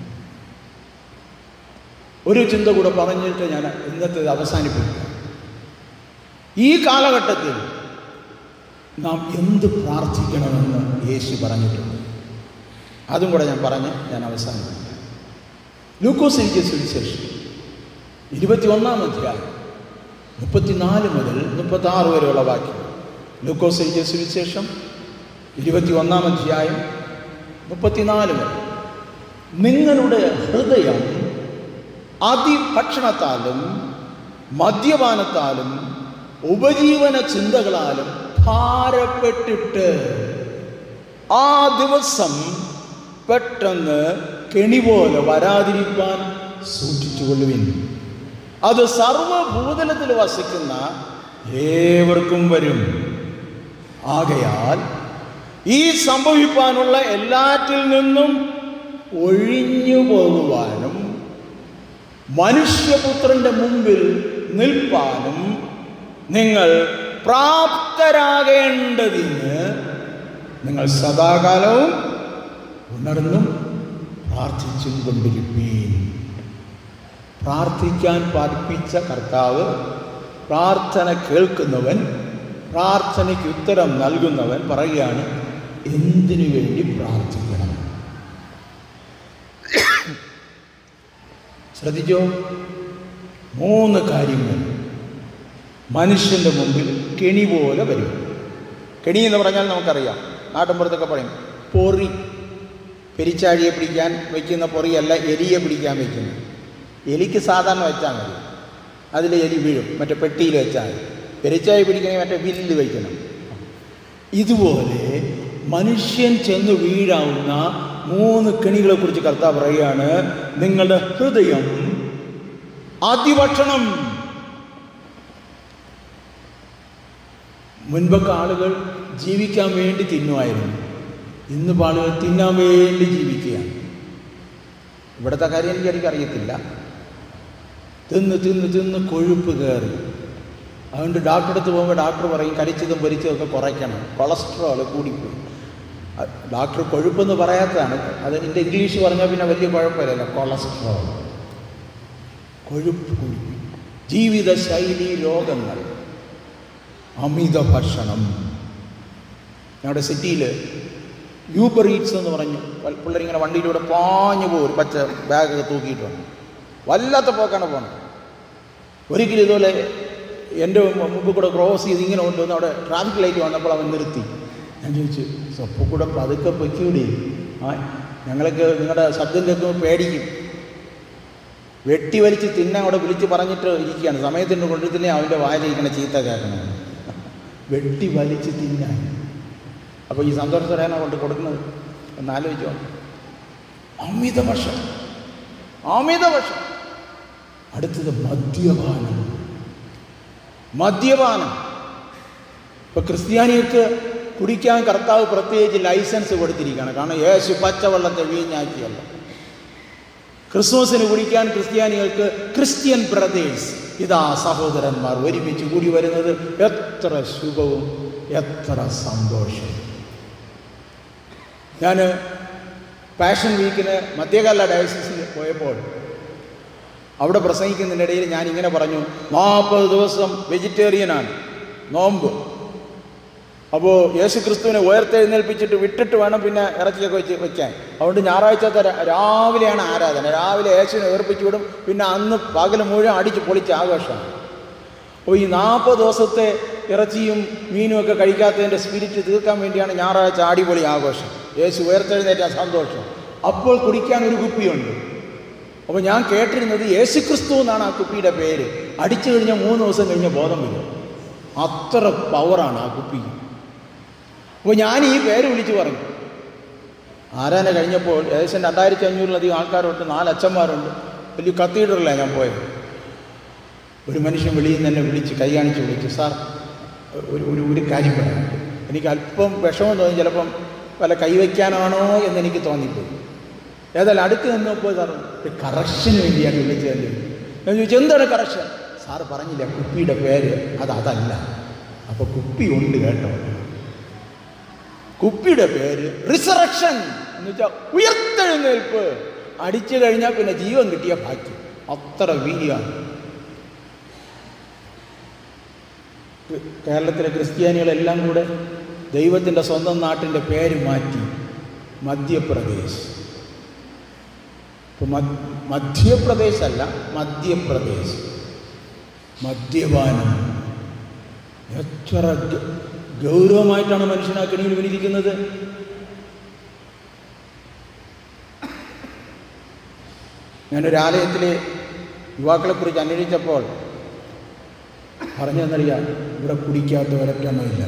ഒരു ചിന്ത കൂടെ പറഞ്ഞിട്ട് ഞാൻ ഇന്നത്തെ അവസാനിപ്പിക്കും ഈ കാലഘട്ടത്തിൽ നാം എന്ത് പ്രാർത്ഥിക്കണമെന്ന് യേശു പറഞ്ഞിട്ടുണ്ട് അതും കൂടെ ഞാൻ പറഞ്ഞ് ഞാൻ അവസാനിപ്പിക്കാം ലൂക്കോസ് എനിക്ക് സുവിശേഷം ഇരുപത്തിയൊന്നാം അധ്യായം മുപ്പത്തിനാല് മുതൽ മുപ്പത്താറ് വരെയുള്ള വാക്യം ലൂക്കോസ് എനിക്ക് സുവിശേഷം ഇരുപത്തിയൊന്നാം അധ്യായം മുപ്പത്തിനാല് വരെ നിങ്ങളുടെ ഹൃദയം അതിഭക്ഷണത്താലും മദ്യപാനത്താലും ഉപജീവന ചിന്തകളാലും ഭാരപ്പെട്ടിട്ട് ആ ദിവസം പെട്ടെന്ന് കെണി പോലെ വരാതിരിക്കാൻ സൂക്ഷിച്ചുകൊള്ളുവിൻ അത് സർവഭൂതലത്തിൽ വസിക്കുന്ന ഏവർക്കും വരും ആകയാൽ ഈ സംഭവിപ്പാനുള്ള എല്ലാറ്റിൽ നിന്നും ഒഴിഞ്ഞു പോകുവാനും മനുഷ്യപുത്രന്റെ മുമ്പിൽ നിൽപ്പാനും നിങ്ങൾ പ്രാപ്തരാകേണ്ടതിന് നിങ്ങൾ സദാകാലവും ഉണർന്നും പ്രാർത്ഥിച്ചും കൊണ്ടിരിപ്പീൻ പ്രാർത്ഥിക്കാൻ പഠിപ്പിച്ച കർത്താവ് പ്രാർത്ഥന കേൾക്കുന്നവൻ പ്രാർത്ഥനയ്ക്ക് ഉത്തരം നൽകുന്നവൻ പറയുകയാണ് എന്തിനു വേണ്ടി പ്രാർത്ഥിക്കണം ശ്രദ്ധിച്ചോ മൂന്ന് കാര്യങ്ങൾ മനുഷ്യൻ്റെ മുമ്പിൽ കെണി പോലെ വരും കെണി എന്ന് പറഞ്ഞാൽ നമുക്കറിയാം നാട്ടിൻപുറത്തൊക്കെ പറയും പൊറി പെരിച്ചാഴിയെ പിടിക്കാൻ വയ്ക്കുന്ന പൊറിയല്ല എലിയെ പിടിക്കാൻ വയ്ക്കുന്നത് എലിക്ക് സാധാരണ വെച്ചാൽ മതി അതിൽ എലി വീഴും മറ്റേ പെട്ടിയിൽ വെച്ചാൽ മതി പെരിച്ചാഴി പിടിക്കണമെങ്കിൽ മറ്റേ വില്ല് വയ്ക്കണം ഇതുപോലെ മനുഷ്യൻ ചെന്ന് വീഴാവുന്ന മൂന്ന് കെണികളെ കുറിച്ച് കർത്താവ് പറയുകയാണ് നിങ്ങളുടെ ഹൃദയം അതിഭക്ഷണം മുൻപൊക്കെ ആളുകൾ ജീവിക്കാൻ വേണ്ടി തിന്നുമായിരുന്നു ഇന്ന് ആളുകൾ തിന്നാൻ വേണ്ടി ജീവിക്കുകയാണ് ഇവിടുത്തെ കാര്യം എനിക്ക് എനിക്ക് അറിയത്തില്ല തിന്ന് തിന്ന് തിന്ന് കൊഴുപ്പ് കയറി അതുകൊണ്ട് ഡോക്ടറെ അടുത്ത് പോകുമ്പോൾ ഡോക്ടർ പറയും കരിച്ചതും പൊരിച്ചതും ഒക്കെ കുറയ്ക്കണം കൊളസ്ട്രോൾ കൂടിപ്പോയി അ- ഡോക്ടർ കൊഴുപ്പെന്ന് പറയാത്തതാണ് അത് എൻ്റെ ഇംഗ്ലീഷ് പറഞ്ഞാൽ പിന്നെ വലിയ കുഴപ്പമില്ലല്ലോ കൊളസ്ട്രോൾ കൊഴുപ്പ് കൂടി ജീവിതശൈലി രോഗങ്ങൾ അമിത ഭക്ഷണം ഞങ്ങളുടെ സിറ്റിയിൽ യൂബർ ഈറ്റ്സ് എന്ന് പറഞ്ഞു പിള്ളേർ ഇങ്ങനെ വണ്ടിയിലൂടെ പാഞ്ഞു പോകും ഒരു പച്ച ബാഗൊക്കെ തൂക്കിയിട്ട് വന്നു വല്ലാത്ത പോക്കാണ് പോണത് ഒരിക്കലും ഇതുപോലെ എൻ്റെ മുമ്പ് കൂടെ ക്രോസ് ചെയ്ത് ഇങ്ങനെ കൊണ്ടുവന്ന് അവിടെ ട്രാഫിക് ലൈറ്റ് വന്നപ്പോൾ അവൻ നിർത്തി ഞാൻ ചോദിച്ചു സ്വപ്പം കൂടെ പതുക്കെ പൊയ്ക്കൂടി ആ ഞങ്ങളൊക്കെ നിങ്ങളുടെ ശബ്ദം കേൾക്കുമ്പോൾ പേടിക്കും വെട്ടി വലിച്ച് തിന്നാൻ അവിടെ വിളിച്ച് പറഞ്ഞിട്ട് ഇരിക്കുകയാണ് സമയത്തിന് കൊണ്ടുതന്നെ അവൻ്റെ വായിലിരിക്കണ ചീത്ത കേൾക്കണം വെട്ടി വലിച്ച് തിന്നാൻ അപ്പോൾ ഈ സന്തോഷത്തോടെയാണ് കൊണ്ട് കൊടുക്കുന്നത് എന്ന് ആലോചിച്ചോ അമിതവശം അമിതവശം അടുത്തത് മദ്യപാനം മദ്യപാനം ഇപ്പൊ ക്രിസ്ത്യാനികൾക്ക് കുടിക്കാൻ കർത്താവ് പ്രത്യേകിച്ച് ലൈസൻസ് കൊടുത്തിരിക്കുകയാണ് കാരണം യേശു പച്ചവെള്ളത്തെ വീഞ്ഞാക്കിയല്ലോ ക്രിസ്മസിന് കുടിക്കാൻ ക്രിസ്ത്യാനികൾക്ക് ക്രിസ്ത്യൻ ബ്രദേഴ്സ് ഇതാ സഹോദരന്മാർ ഒരുമിച്ച് കൂടി വരുന്നത് എത്ര സുഖവും എത്ര സന്തോഷവും ഞാൻ പാഷൻ വീക്കിന് മധ്യകാല ഡയസിസിൽ പോയപ്പോൾ അവിടെ പ്രസംഗിക്കുന്നതിനിടയിൽ ഞാൻ ഇങ്ങനെ പറഞ്ഞു നാൽപ്പത് ദിവസം വെജിറ്റേറിയനാണ് നോമ്പ് അപ്പോൾ യേശു ക്രിസ്തുവിനെ ഉയർത്തെഴുന്നേൽപ്പിച്ചിട്ട് വിട്ടിട്ട് വേണം പിന്നെ ഇറച്ചിയൊക്കെ വെച്ച് വെക്കാൻ അതുകൊണ്ട് ഞായറാഴ്ചത്തെ രാ- രാവിലെയാണ് ആരാധന രാവിലെ യേശുവിനെ ഉയർപ്പിച്ചു വിടും പിന്നെ അന്ന് പകൽ മുഴുവൻ അടിച്ച് പൊളിച്ച് ആഘോഷമാണ് അപ്പോൾ ഈ നാൽപ്പത് ദിവസത്തെ ഇറച്ചിയും മീനും ഒക്കെ കഴിക്കാത്തതിൻ്റെ സ്പിരിറ്റ് തീർക്കാൻ വേണ്ടിയാണ് ഞായറാഴ്ച അടിപൊളി ആഘോഷം യേശു ഉയർത്തെഴുന്നേറ്റ സന്തോഷം അപ്പോൾ കുടിക്കാൻ ഒരു കുപ്പിയുണ്ട് അപ്പോൾ ഞാൻ കേട്ടിരുന്നത് യേശു ക്രിസ്തു എന്നാണ് ആ കുപ്പിയുടെ പേര് അടിച്ചു കഴിഞ്ഞാൽ മൂന്ന് ദിവസം കഴിഞ്ഞ് ബോധം വരും അത്ര പവറാണ് ആ കുപ്പിക്ക് അപ്പോൾ ഞാൻ ഈ പേര് വിളിച്ചു പറഞ്ഞു ആരാധന കഴിഞ്ഞപ്പോൾ ഏകദേശം രണ്ടായിരത്തി അഞ്ഞൂറിലധികം ആൾക്കാരുണ്ട് നാല് അച്ഛന്മാരുണ്ട് വലിയ കത്തീഡ്രലാണ് ഞാൻ പോയത് ഒരു മനുഷ്യൻ വെളിയിൽ നിന്ന് എന്നെ വിളിച്ച് കൈ കാണിച്ച് വിളിച്ചു സാർ ഒരു ഒരു ഒരു കാര്യം പറയാം എനിക്ക് അല്പം വിഷമം തോന്നി ചിലപ്പം വല്ല കൈവയ്ക്കാനാണോ എന്ന് എനിക്ക് തോന്നിപ്പോയി ഏതായാലും അടുത്ത് നിന്നപ്പോൾ സാർ ഒരു കറക്ഷന് വേണ്ടിയാണ് വിളിച്ചത് ഞാൻ ചോദിച്ചു എന്താണ് കറക്ഷൻ സാറ് പറഞ്ഞില്ല കുപ്പിയുടെ പേര് അത് അതല്ല അപ്പോൾ കുപ്പി ഉണ്ട് കേട്ടോ കുപ്പിയുടെ പേര് റിസറക്ഷൻ എന്ന് വെച്ചാൽ ഉയർത്തെഴുന്നേൽപ്പ് അടിച്ചു കഴിഞ്ഞാൽ പിന്നെ ജീവൻ കിട്ടിയ ഭാഗ്യം അത്ര വീര്യാണ് കേരളത്തിലെ ക്രിസ്ത്യാനികളെല്ലാം കൂടെ ദൈവത്തിൻ്റെ സ്വന്തം നാട്ടിൻ്റെ പേര് മാറ്റി മധ്യപ്രദേശ് ഇപ്പം മധ്യപ്രദേശ് അല്ല മധ്യപ്രദേശ് മദ്യപാനം എത്ര ഗ- ഗൗരവമായിട്ടാണ് മനുഷ്യൻ ആ കെണിയിൽ വിനിരിക്കുന്നത് ഞാനൊരു ആലയത്തിലെ യുവാക്കളെക്കുറിച്ച് അന്വേഷിച്ചപ്പോൾ പറഞ്ഞെന്നറിയാം ഇവിടെ കുടിക്കാത്ത ഒരൊറ്റെണ്ണമില്ല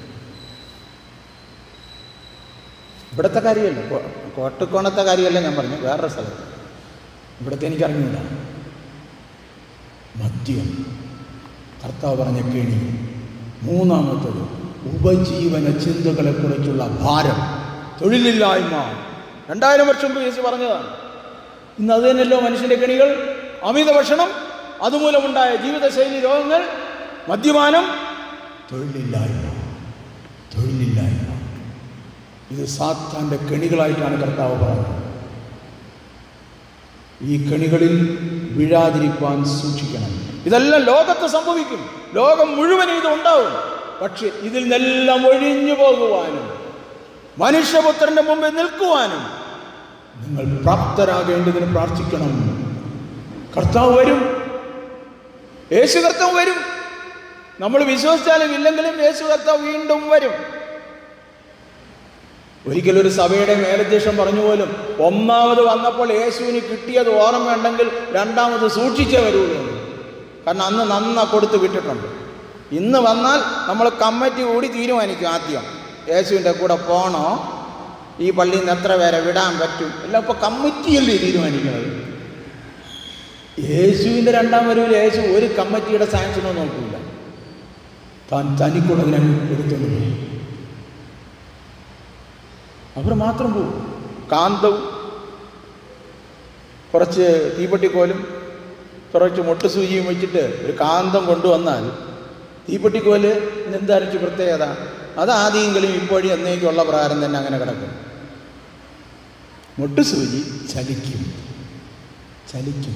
ഇവിടുത്തെ കാര്യമല്ല കോ- കോട്ടക്കോണത്തെ കാര്യമല്ല ഞാൻ പറഞ്ഞു വേറൊരു സ്ഥലത്ത് ഇവിടുത്തെ എനിക്കറിഞ്ഞില്ല മദ്യം കർത്താവ് പറഞ്ഞ കെണി മൂന്നാമത്തത് ഉപജീവന ചിന്തകളെക്കുറിച്ചുള്ള ഭാരം തൊഴിലില്ലായ്മ രണ്ടായിരം വർഷം മുമ്പ് യേശു പറഞ്ഞതാണ് ഇന്ന് അത് തന്നെയല്ലോ മനുഷ്യൻ്റെ കെണികൾ അമിത ഭക്ഷണം അതുമൂലമുണ്ടായ ജീവിതശൈലി രോഗങ്ങൾ മദ്യപാനം തൊഴിലില്ലായ്മ തൊഴിലില്ലായ്മ ഇത് സാത്താൻ്റെ കെണികളായിട്ടാണ് കർത്താവ് പറഞ്ഞത് ഈ കെണികളിൽ വീഴാതിരിക്കാൻ സൂക്ഷിക്കണം ഇതെല്ലാം ലോകത്ത് സംഭവിക്കും ലോകം മുഴുവൻ ഇത് ഉണ്ടാവും പക്ഷെ ഇതിൽ നിന്നെല്ലാം ഒഴിഞ്ഞു പോകുവാനും മനുഷ്യപുത്രന്റെ മുമ്പിൽ നിൽക്കുവാനും നിങ്ങൾ പ്രാപ്തരാകേണ്ടതിന് പ്രാർത്ഥിക്കണം കർത്താവ് വരും യേശു കർത്താവ് വരും നമ്മൾ വിശ്വസിച്ചാലും ഇല്ലെങ്കിലും യേശു കർത്താവ് വീണ്ടും വരും ഒരിക്കലൊരു സഭയുടെ മേലധ്യക്ഷൻ പറഞ്ഞു പോലും ഒന്നാമത് വന്നപ്പോൾ യേശുവിന് കിട്ടിയത് ഓർമ്മയുണ്ടെങ്കിൽ രണ്ടാമത് സൂക്ഷിച്ചേ വരുള്ളൂ എന്ന്. കാരണം അന്ന് നന്ന കൊടുത്ത് വിട്ടിട്ടുണ്ട് ഇന്ന് വന്നാൽ നമ്മൾ കമ്മിറ്റി കൂടി തീരുമാനിക്കും ആദ്യം യേശുവിൻ്റെ കൂടെ പോണോ ഈ പള്ളിയിൽ നിന്ന് എത്ര പേരെ വിടാൻ പറ്റും എല്ലാം ഇപ്പോൾ കമ്മിറ്റിയല്ലേ തീരുമാനിക്കുന്നത് യേശുവിൻ്റെ രണ്ടാം വരവിൽ യേശു ഒരു കമ്മിറ്റിയുടെ സാങ്ഷനോ നോക്കില്ല താൻ തനിക്കുള്ളതിനെ എടുത്തുകൊണ്ട് പോകും അവർ മാത്രം പോകും കാന്തവും കുറച്ച് തീപ്പെട്ടിക്കോലും കുറച്ച് മുട്ടുസൂചിയും വെച്ചിട്ട് ഒരു കാന്തം കൊണ്ടുവന്നാൽ തീപ്പെട്ടിക്കോല് എന്തായിരിച്ചു പ്രത്യേകത അത് ആദ്യമെങ്കിലും ഇപ്പോഴും എന്നേക്കുള്ള പ്രകാരം തന്നെ അങ്ങനെ കിടക്കും മുട്ടുസൂചി ചലിക്കും ചലിക്കും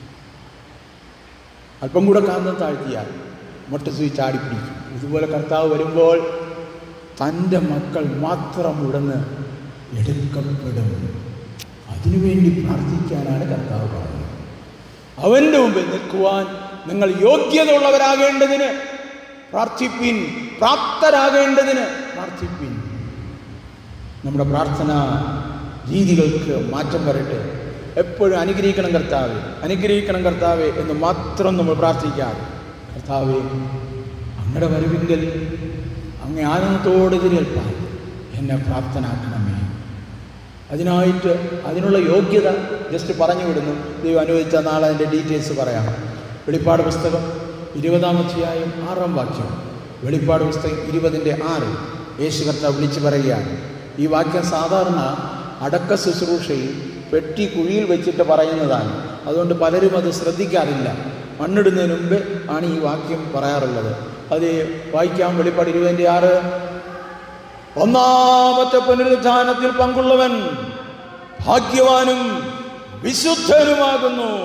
അല്പം കൂടെ കാന്തം താഴ്ത്തിയാൽ മുട്ടുസൂചി ചാടിപ്പിടിക്കും ഇതുപോലെ കർത്താവ് വരുമ്പോൾ തൻ്റെ മക്കൾ മാത്രം ഇവിടുന്ന് എടുക്കപ്പെടും അതിനുവേണ്ടി പ്രാർത്ഥിക്കാനാണ് കർത്താവ് പറഞ്ഞത് അവൻ്റെ മുമ്പിൽ നിൽക്കുവാൻ നിങ്ങൾ യോഗ്യത ഉള്ളവരാകേണ്ടതിന് പ്രാർത്ഥിപ്പിൻ പ്രാപ്തരാകേണ്ടതിന് പ്രാർത്ഥിപ്പിൻ നമ്മുടെ പ്രാർത്ഥന രീതികൾക്ക് മാറ്റം വരട്ടെ എപ്പോഴും അനുഗ്രഹിക്കണം കർത്താവെ അനുഗ്രഹിക്കണം കർത്താവെ എന്ന് മാത്രം നമ്മൾ പ്രാർത്ഥിക്കാം കർത്താവെ അങ്ങയുടെ വരവിങ്കൽ അങ്ങ് ആനന്ദത്തോട് തിരേൽപ്പാൻ എന്നെ പ്രാപ്തനാക്കണമേ അതിനായിട്ട് അതിനുള്ള യോഗ്യത ജസ്റ്റ് പറഞ്ഞു വിടുന്നു ദൈവം അനുവദിച്ച നാളെ അതിൻ്റെ ഡീറ്റെയിൽസ് പറയാം വെളിപ്പാട് പുസ്തകം ഇരുപതാം അധ്യായം ആറാം വാക്യം വെളിപ്പാട് പുസ്തകം ഇരുപതിൻ്റെ ആറ് യേശു കർത്താവ് വിളിച്ചു പറയുകയാണ് ഈ വാക്യം സാധാരണ അടക്ക ശുശ്രൂഷയിൽ പെട്ടി കുഴിയിൽ വെച്ചിട്ട് പറയുന്നതാണ് അതുകൊണ്ട് പലരും അത് ശ്രദ്ധിക്കാറില്ല മണ്ണിടുന്നതിന് മുമ്പ് ആണ് ഈ വാക്യം പറയാറുള്ളത് അത് വായിക്കാം വെളിപ്പാട് ഇരുപതിൻ്റെ ആറ് ഒന്നാമത്തെ പുനരുദ്ധാനത്തിൽ പങ്കുള്ളവൻ ഭാഗ്യവാനും വിശുദ്ധനുമാകുന്നു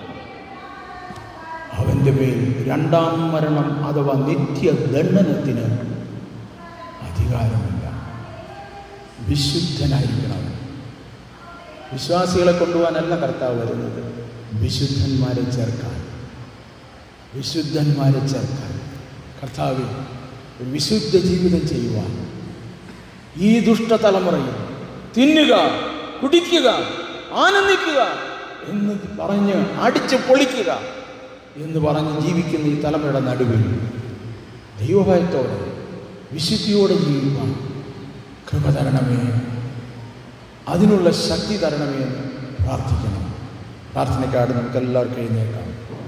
അവൻ്റെ മേൽ രണ്ടാം മരണം അഥവാ നിത്യദണ്ഡനത്തിന് അധികാരമില്ല വിശുദ്ധനായിരിക്കണം വിശ്വാസികളെ കൊണ്ടുപോകാനല്ല കർത്താവ് വരുന്നത് വിശുദ്ധന്മാരെ ചേർക്കാൻ വിശുദ്ധന്മാരെ ചേർക്കാൻ കർത്താവ് ഒരു വിശുദ്ധ ജീവിതം ചെയ്യുവാൻ ഈ ദുഷ്ടതലമുറയിൽ തിന്നുക കുടിക്കുക ആനന്ദിക്കുക എന്ന് പറഞ്ഞ് അടിച്ച് പൊളിക്കുക എന്ന് പറഞ്ഞ് ജീവിക്കുന്ന ഈ തലമുറയുടെ നടുവിൽ ദൈവഭയത്തോടെ വിശുദ്ധിയോടെ ജീവിക്കുവാൻ കൃപ തരണമേ അതിനുള്ള ശക്തി തരണമേ എന്ന് പ്രാർത്ഥിക്കണം പ്രാർത്ഥനയ്ക്കാട് നമുക്ക് എല്ലാവർക്കും എഴുന്നേക്കാം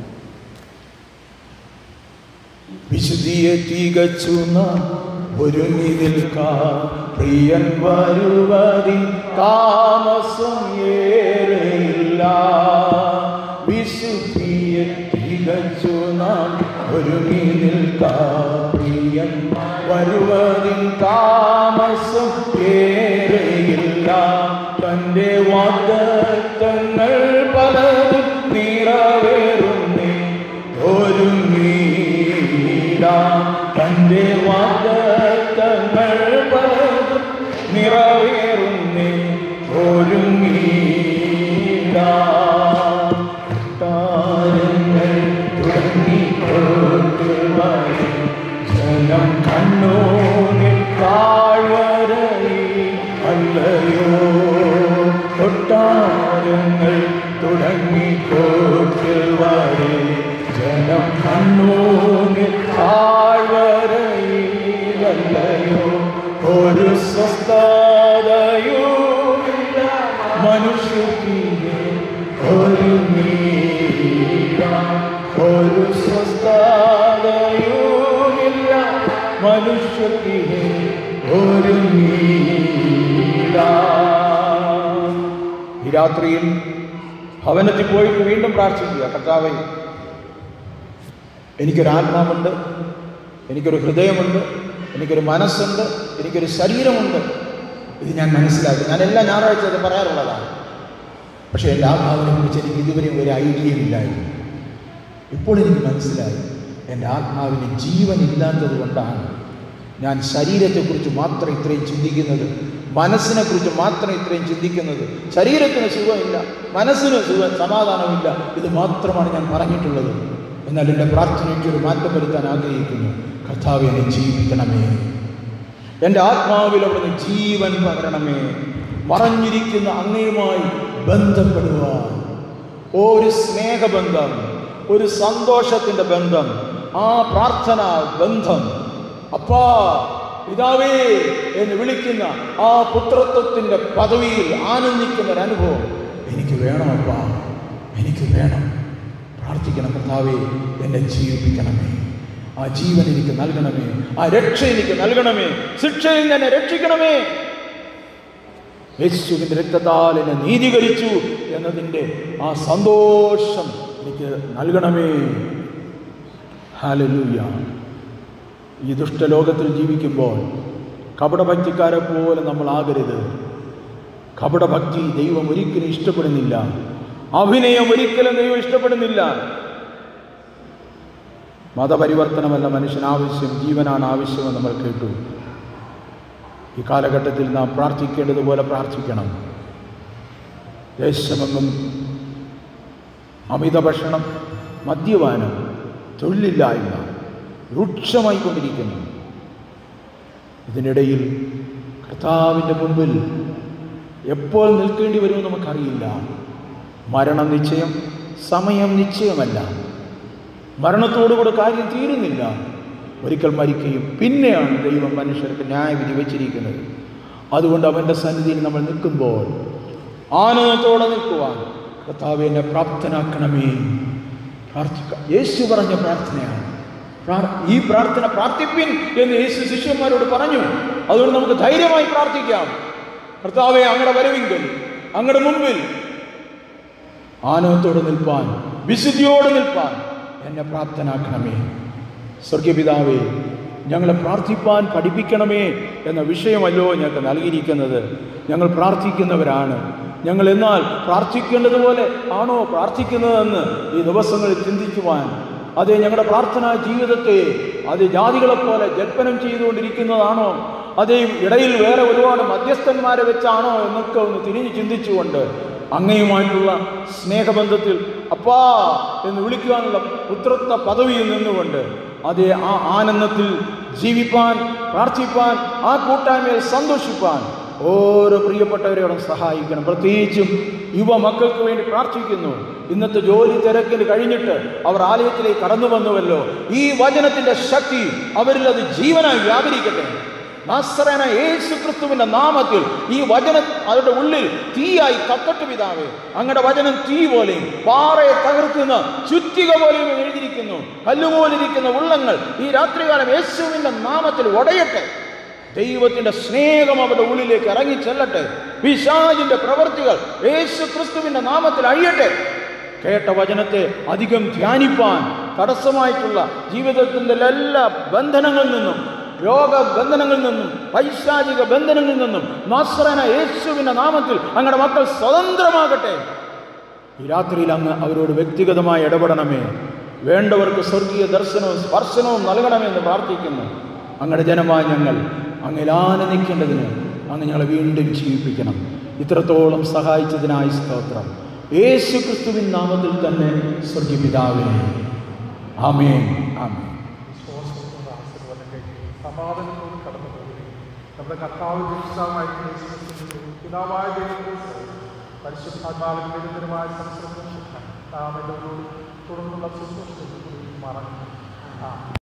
വിശുദ്ധിയെ തികച്ചു നാം ഒരുങ്ങി നിൽക്കാം പ്രിയൻ വരുവതിൻ താമസം ഏറെയില്ല വിശുദ്ധിയെ തികച്ചു നാം ഒരുങ്ങി നിൽക്കാം പ്രിയൻ വരുവതിൻ താമസം ഏറെയില്ല തൻ്റെ വാഗ്ദത്തങ്ങൾ പലതും നിറവേറുന്നേ ഒരുങ്ങിടാം തൻ്റെ വാഗ്ദത്തങ്ങൾ പലതും നിറവേറുന്നേ ഒരുങ്ങിടാം താരങ്ങൾ തുടങ്ങിക്കൊണ്ടുവരും ജനം കണ്ണൂരിൽ താഴ്വരയിൽ അല്ലയോ കൊട്ടാരങ്ങൾ തുടങ്ങിക്കോട്ടിൽ വരെ ജനം കണ്ണൂരിൽ താഴ്വരയിൽ അല്ലയോ ഒരു സ്വസ്ഥതയുമില്ല മനുഷ്യത്തിലെ ഒരു നീട ഒരു സ്വസ്ഥതയുമില്ല മനുഷ്യത്തിലെ ഒരു നീട ഈ രാത്രിയിൽ ഭവനത്തിൽ പോയിട്ട് വീണ്ടും പ്രാർത്ഥിക്കുക കർത്താവെ എനിക്കൊരു ആത്മാവുണ്ട് എനിക്കൊരു ഹൃദയമുണ്ട് എനിക്കൊരു മനസ്സുണ്ട് എനിക്കൊരു ശരീരമുണ്ട് ഇത് ഞാൻ മനസ്സിലാക്കി ഞാൻ എല്ലാ ഞായറാഴ്ച അത് പറയാറുള്ളതാണ് പക്ഷേ എൻ്റെ ആത്മാവിനെ കുറിച്ച് എനിക്ക് ഇതുവരെ ഒരു ഐഡിയയും ഇല്ലായിരുന്നു ഇപ്പോൾ എനിക്ക് മനസ്സിലായി എൻ്റെ ആത്മാവിന് ജീവനില്ലാത്തത് കൊണ്ടാണ് ഞാൻ ശരീരത്തെക്കുറിച്ച് മാത്രം ഇത്രയും ചിന്തിക്കുന്നത് മനസ്സിനെക്കുറിച്ച് മാത്രം ഇത്രയും ചിന്തിക്കുന്നത് ശരീരത്തിന് സുഖമില്ല മനസ്സിന് സുഖം സമാധാനമില്ല ഇത് മാത്രമാണ് ഞാൻ പറഞ്ഞിട്ടുള്ളത് എന്നാൽ എൻ്റെ പ്രാർത്ഥനയ്ക്ക് ഒരു മാറ്റം വരുത്താൻ ആഗ്രഹിക്കുന്നു കർത്താവ് എന്നെ ജീവിക്കണമേ എൻ്റെ ആത്മാവിൽ അവിടുന്ന് ജീവൻ പകരണമേ മറഞ്ഞിരിക്കുന്ന അങ്ങയുമായി ബന്ധപ്പെടുവാൻ ഒരു സ്നേഹബന്ധം ഒരു സന്തോഷത്തിൻ്റെ ബന്ധം ആ പ്രാർത്ഥന ബന്ധം അപ്പാ പിതാവേ എന്ന് വിളിക്കുന്ന ആ പുത്രത്വത്തിൻ്റെ പദവിയിൽ ആനന്ദിക്കുന്ന ഒരു അനുഭവം എനിക്ക് വേണം അപ്പാ എനിക്ക് വേണം പ്രാർത്ഥിക്കണം കർത്താവേ എന്നെ ജീവിപ്പിക്കണമേ ആ ജീവൻ എനിക്ക് നൽകണമേ ആ രക്ഷ എനിക്ക് നൽകണമേ ശിക്ഷയിൽ നിന്ന് എന്നെ രക്ഷിക്കണമേ യേശുവിൻ്റെ രക്തത്താൽ എന്നെ നീതീകരിച്ചു എന്നതിൻ്റെ ആ സന്തോഷം എനിക്ക് നൽകണമേ ഹാലലൂയ ഈ ദുഷ്ടലോകത്തിൽ ജീവിക്കുമ്പോൾ കപടഭക്തിക്കാരെ പോലെ നമ്മൾ ആകരുത് കപടഭക്തി ദൈവം ഒരിക്കലും ഇഷ്ടപ്പെടുന്നില്ല അഭിനയം ഒരിക്കലും ദൈവം ഇഷ്ടപ്പെടുന്നില്ല മതപരിവർത്തനമല്ല മനുഷ്യന് ആവശ്യം ജീവനാണ് ആവശ്യമെന്ന് നമ്മൾ കേട്ടു ഈ കാലഘട്ടത്തിൽ നാം പ്രാർത്ഥിക്കേണ്ടതുപോലെ പ്രാർത്ഥിക്കണം ദേശമെങ്ങും അമിത ഭക്ഷണം മദ്യപാനം തൊഴിലില്ലായ്മ രൂക്ഷമായിക്കൊണ്ടിരിക്കുന്നു ഇതിനിടയിൽ കർത്താവിൻ്റെ മുമ്പിൽ എപ്പോൾ നിൽക്കേണ്ടി വരുമെന്ന് നമുക്കറിയില്ല മരണം നിശ്ചയം സമയം നിശ്ചയമല്ല മരണത്തോടുകൂടെ കാര്യം തീരുന്നില്ല ഒരിക്കൽ മരിക്കുകയും പിന്നെയാണ് ദൈവം മനുഷ്യർക്ക് ന്യായവിധി വെച്ചിരിക്കുന്നത് അതുകൊണ്ട് അവൻ്റെ സന്നിധിയിൽ നമ്മൾ നിൽക്കുമ്പോൾ ആനന്ദത്തോടെ നിൽക്കുവാൻ കർത്താവ് എന്നെ പ്രാപ്തനാക്കണമേ പ്രാർത്ഥിക്കാം യേശു പറഞ്ഞ പ്രാർത്ഥനയാണ് പ്രാർ- ഈ പ്രാർത്ഥന പ്രാർത്ഥിപ്പിൻ എന്ന് യേശു ശിഷ്യന്മാരോട് പറഞ്ഞു അതുകൊണ്ട് നമുക്ക് ധൈര്യമായി പ്രാർത്ഥിക്കാം കർത്താവെ അങ്ങടെ വരവിങ്കൽ അങ്ങടെ മുമ്പിൽ ആനന്ദത്തോടെ നിൽപ്പാൻ വിശുദ്ധിയോടെ നിൽപ്പാൻ എന്നെ പ്രാപ്തനാക്കണമേ സ്വർഗപിതാവേ ഞങ്ങളെ പ്രാർത്ഥിപ്പാൻ പഠിപ്പിക്കണമേ എന്ന വിഷയമല്ലോ ഞങ്ങൾക്ക് നൽകിയിരിക്കുന്നത് ഞങ്ങൾ പ്രാർത്ഥിക്കുന്നവരാണ് ഞങ്ങൾ എന്നാൽ പ്രാർത്ഥിക്കേണ്ടതുപോലെ ആണോ പ്രാർത്ഥിക്കുന്നതെന്ന് ഈ ദിവസങ്ങളിൽ ചിന്തിക്കുവാൻ അത് ഞങ്ങളുടെ പ്രാർത്ഥനാ ജീവിതത്തെ അത് ജാതികളെപ്പോലെ ജൽപ്പനം ചെയ്തുകൊണ്ടിരിക്കുന്നതാണോ അതേ ഇടയിൽ വേറെ ഒരുപാട് മധ്യസ്ഥന്മാരെ വെച്ചാണോ എന്നൊക്കെ ഒന്ന് തിരിഞ്ഞ് ചിന്തിച്ചുകൊണ്ട് അങ്ങയുമായിട്ടുള്ള സ്നേഹബന്ധത്തിൽ അപ്പാ എന്ന് വിളിക്കുവാനുള്ള പുത്രത്വ പദവിയിൽ നിന്നുകൊണ്ട് അതേ ആ ആനന്ദത്തിൽ ജീവിപ്പാൻ പ്രാർത്ഥിപ്പാൻ ആ കൂട്ടായ്മയിൽ സന്തോഷിപ്പാൻ ഓരോ പ്രിയപ്പെട്ടവരെയോടും സഹായിക്കണം പ്രത്യേകിച്ചും യുവ മക്കൾക്ക് വേണ്ടി പ്രാർത്ഥിക്കുന്നു ഇന്നത്തെ ജോലി തിരക്കിൽ കഴിഞ്ഞിട്ട് അവർ ആലയത്തിലേക്ക് കടന്നു വന്നുവല്ലോ ഈ വചനത്തിന്റെ ശക്തി അവരിൽ അത് ജീവനായി വ്യാപരിക്കട്ടെ നസ്രന യേശു ക്രിസ്തുവിന്റെ നാമത്തിൽ ഈ വചനം അവരുടെ ഉള്ളിൽ തീയായി കത്തട്ട് പിതാവേ അങ്ങയുടെ വചനം തീ പോലെയും പാറയെ തകർക്കുന്ന ചുറ്റിക പോലെയും എഴുതിയിരിക്കുന്നു കല്ലുപോലിരിക്കുന്ന ഉള്ളങ്ങൾ ഈ രാത്രികാലം യേശുവിന്റെ നാമത്തിൽ ഉടയട്ടെ ദൈവത്തിന്റെ സ്നേഹം അവരുടെ ഉള്ളിലേക്ക് ഇറങ്ങി ചെല്ലട്ടെ പിശാചിന്റെ പ്രവർത്തികൾ യേശു ക്രിസ്തുവിന്റെ നാമത്തിൽ അഴിയട്ടെ കേട്ട വചനത്തെ അധികം ധ്യാനിപ്പാൻ തടസ്സമായിട്ടുള്ള ജീവിതത്തിൻ്റെ എല്ലാ ബന്ധനങ്ങളിൽ നിന്നും രോഗബന്ധനങ്ങളിൽ നിന്നും പൈശാചിക ബന്ധനങ്ങളിൽ നിന്നും നസ്രന യേശുവിന്റെ നാമത്തിൽ അങ്ങയുടെ മക്കൾ സ്വതന്ത്രമാകട്ടെ ഈ രാത്രിയിൽ അങ്ങ് അവരോട് വ്യക്തിഗതമായി ഇടപെടണമേ വേണ്ടവർക്ക് സ്വർഗീയ ദർശനവും സ്പർശനവും നൽകണമെന്ന് പ്രാർത്ഥിക്കുന്നു അങ്ങയുടെ ജനമായ ഞങ്ങൾ അങ്ങിൽ ആനന്ദിക്കേണ്ടതിന് അങ്ങ് ഞങ്ങളെ വീണ്ടും ജീവിപ്പിക്കണം ഇത്രത്തോളം സഹായിച്ചതിനായി സ്തോത്രം യേശു ക്രിസ്തുവിൻ നാമത്തിൽ തന്നെ സ്വർഗീയ പിതാവേ ആമേൻ ആമേൻ വിശ്വാസത്തോടും ആശീർവാദം സമാധാനത്തോടും കടന്നു പോകുകയും നമ്മുടെ കർത്താവ് രക്ഷിതാവായിരിക്കുന്ന യേശുക്രിസ്തുവിന്റെ പിതാവായ ദൈവത്തിന്റെ പരിശുദ്ധാത്മാവിന്റെ നിരന്തരമായ സംസർഗം നാം എല്ലാവരോടും തുടർന്നുള്ള സന്തോഷത്തോടുകൂടി മറന്നു ആ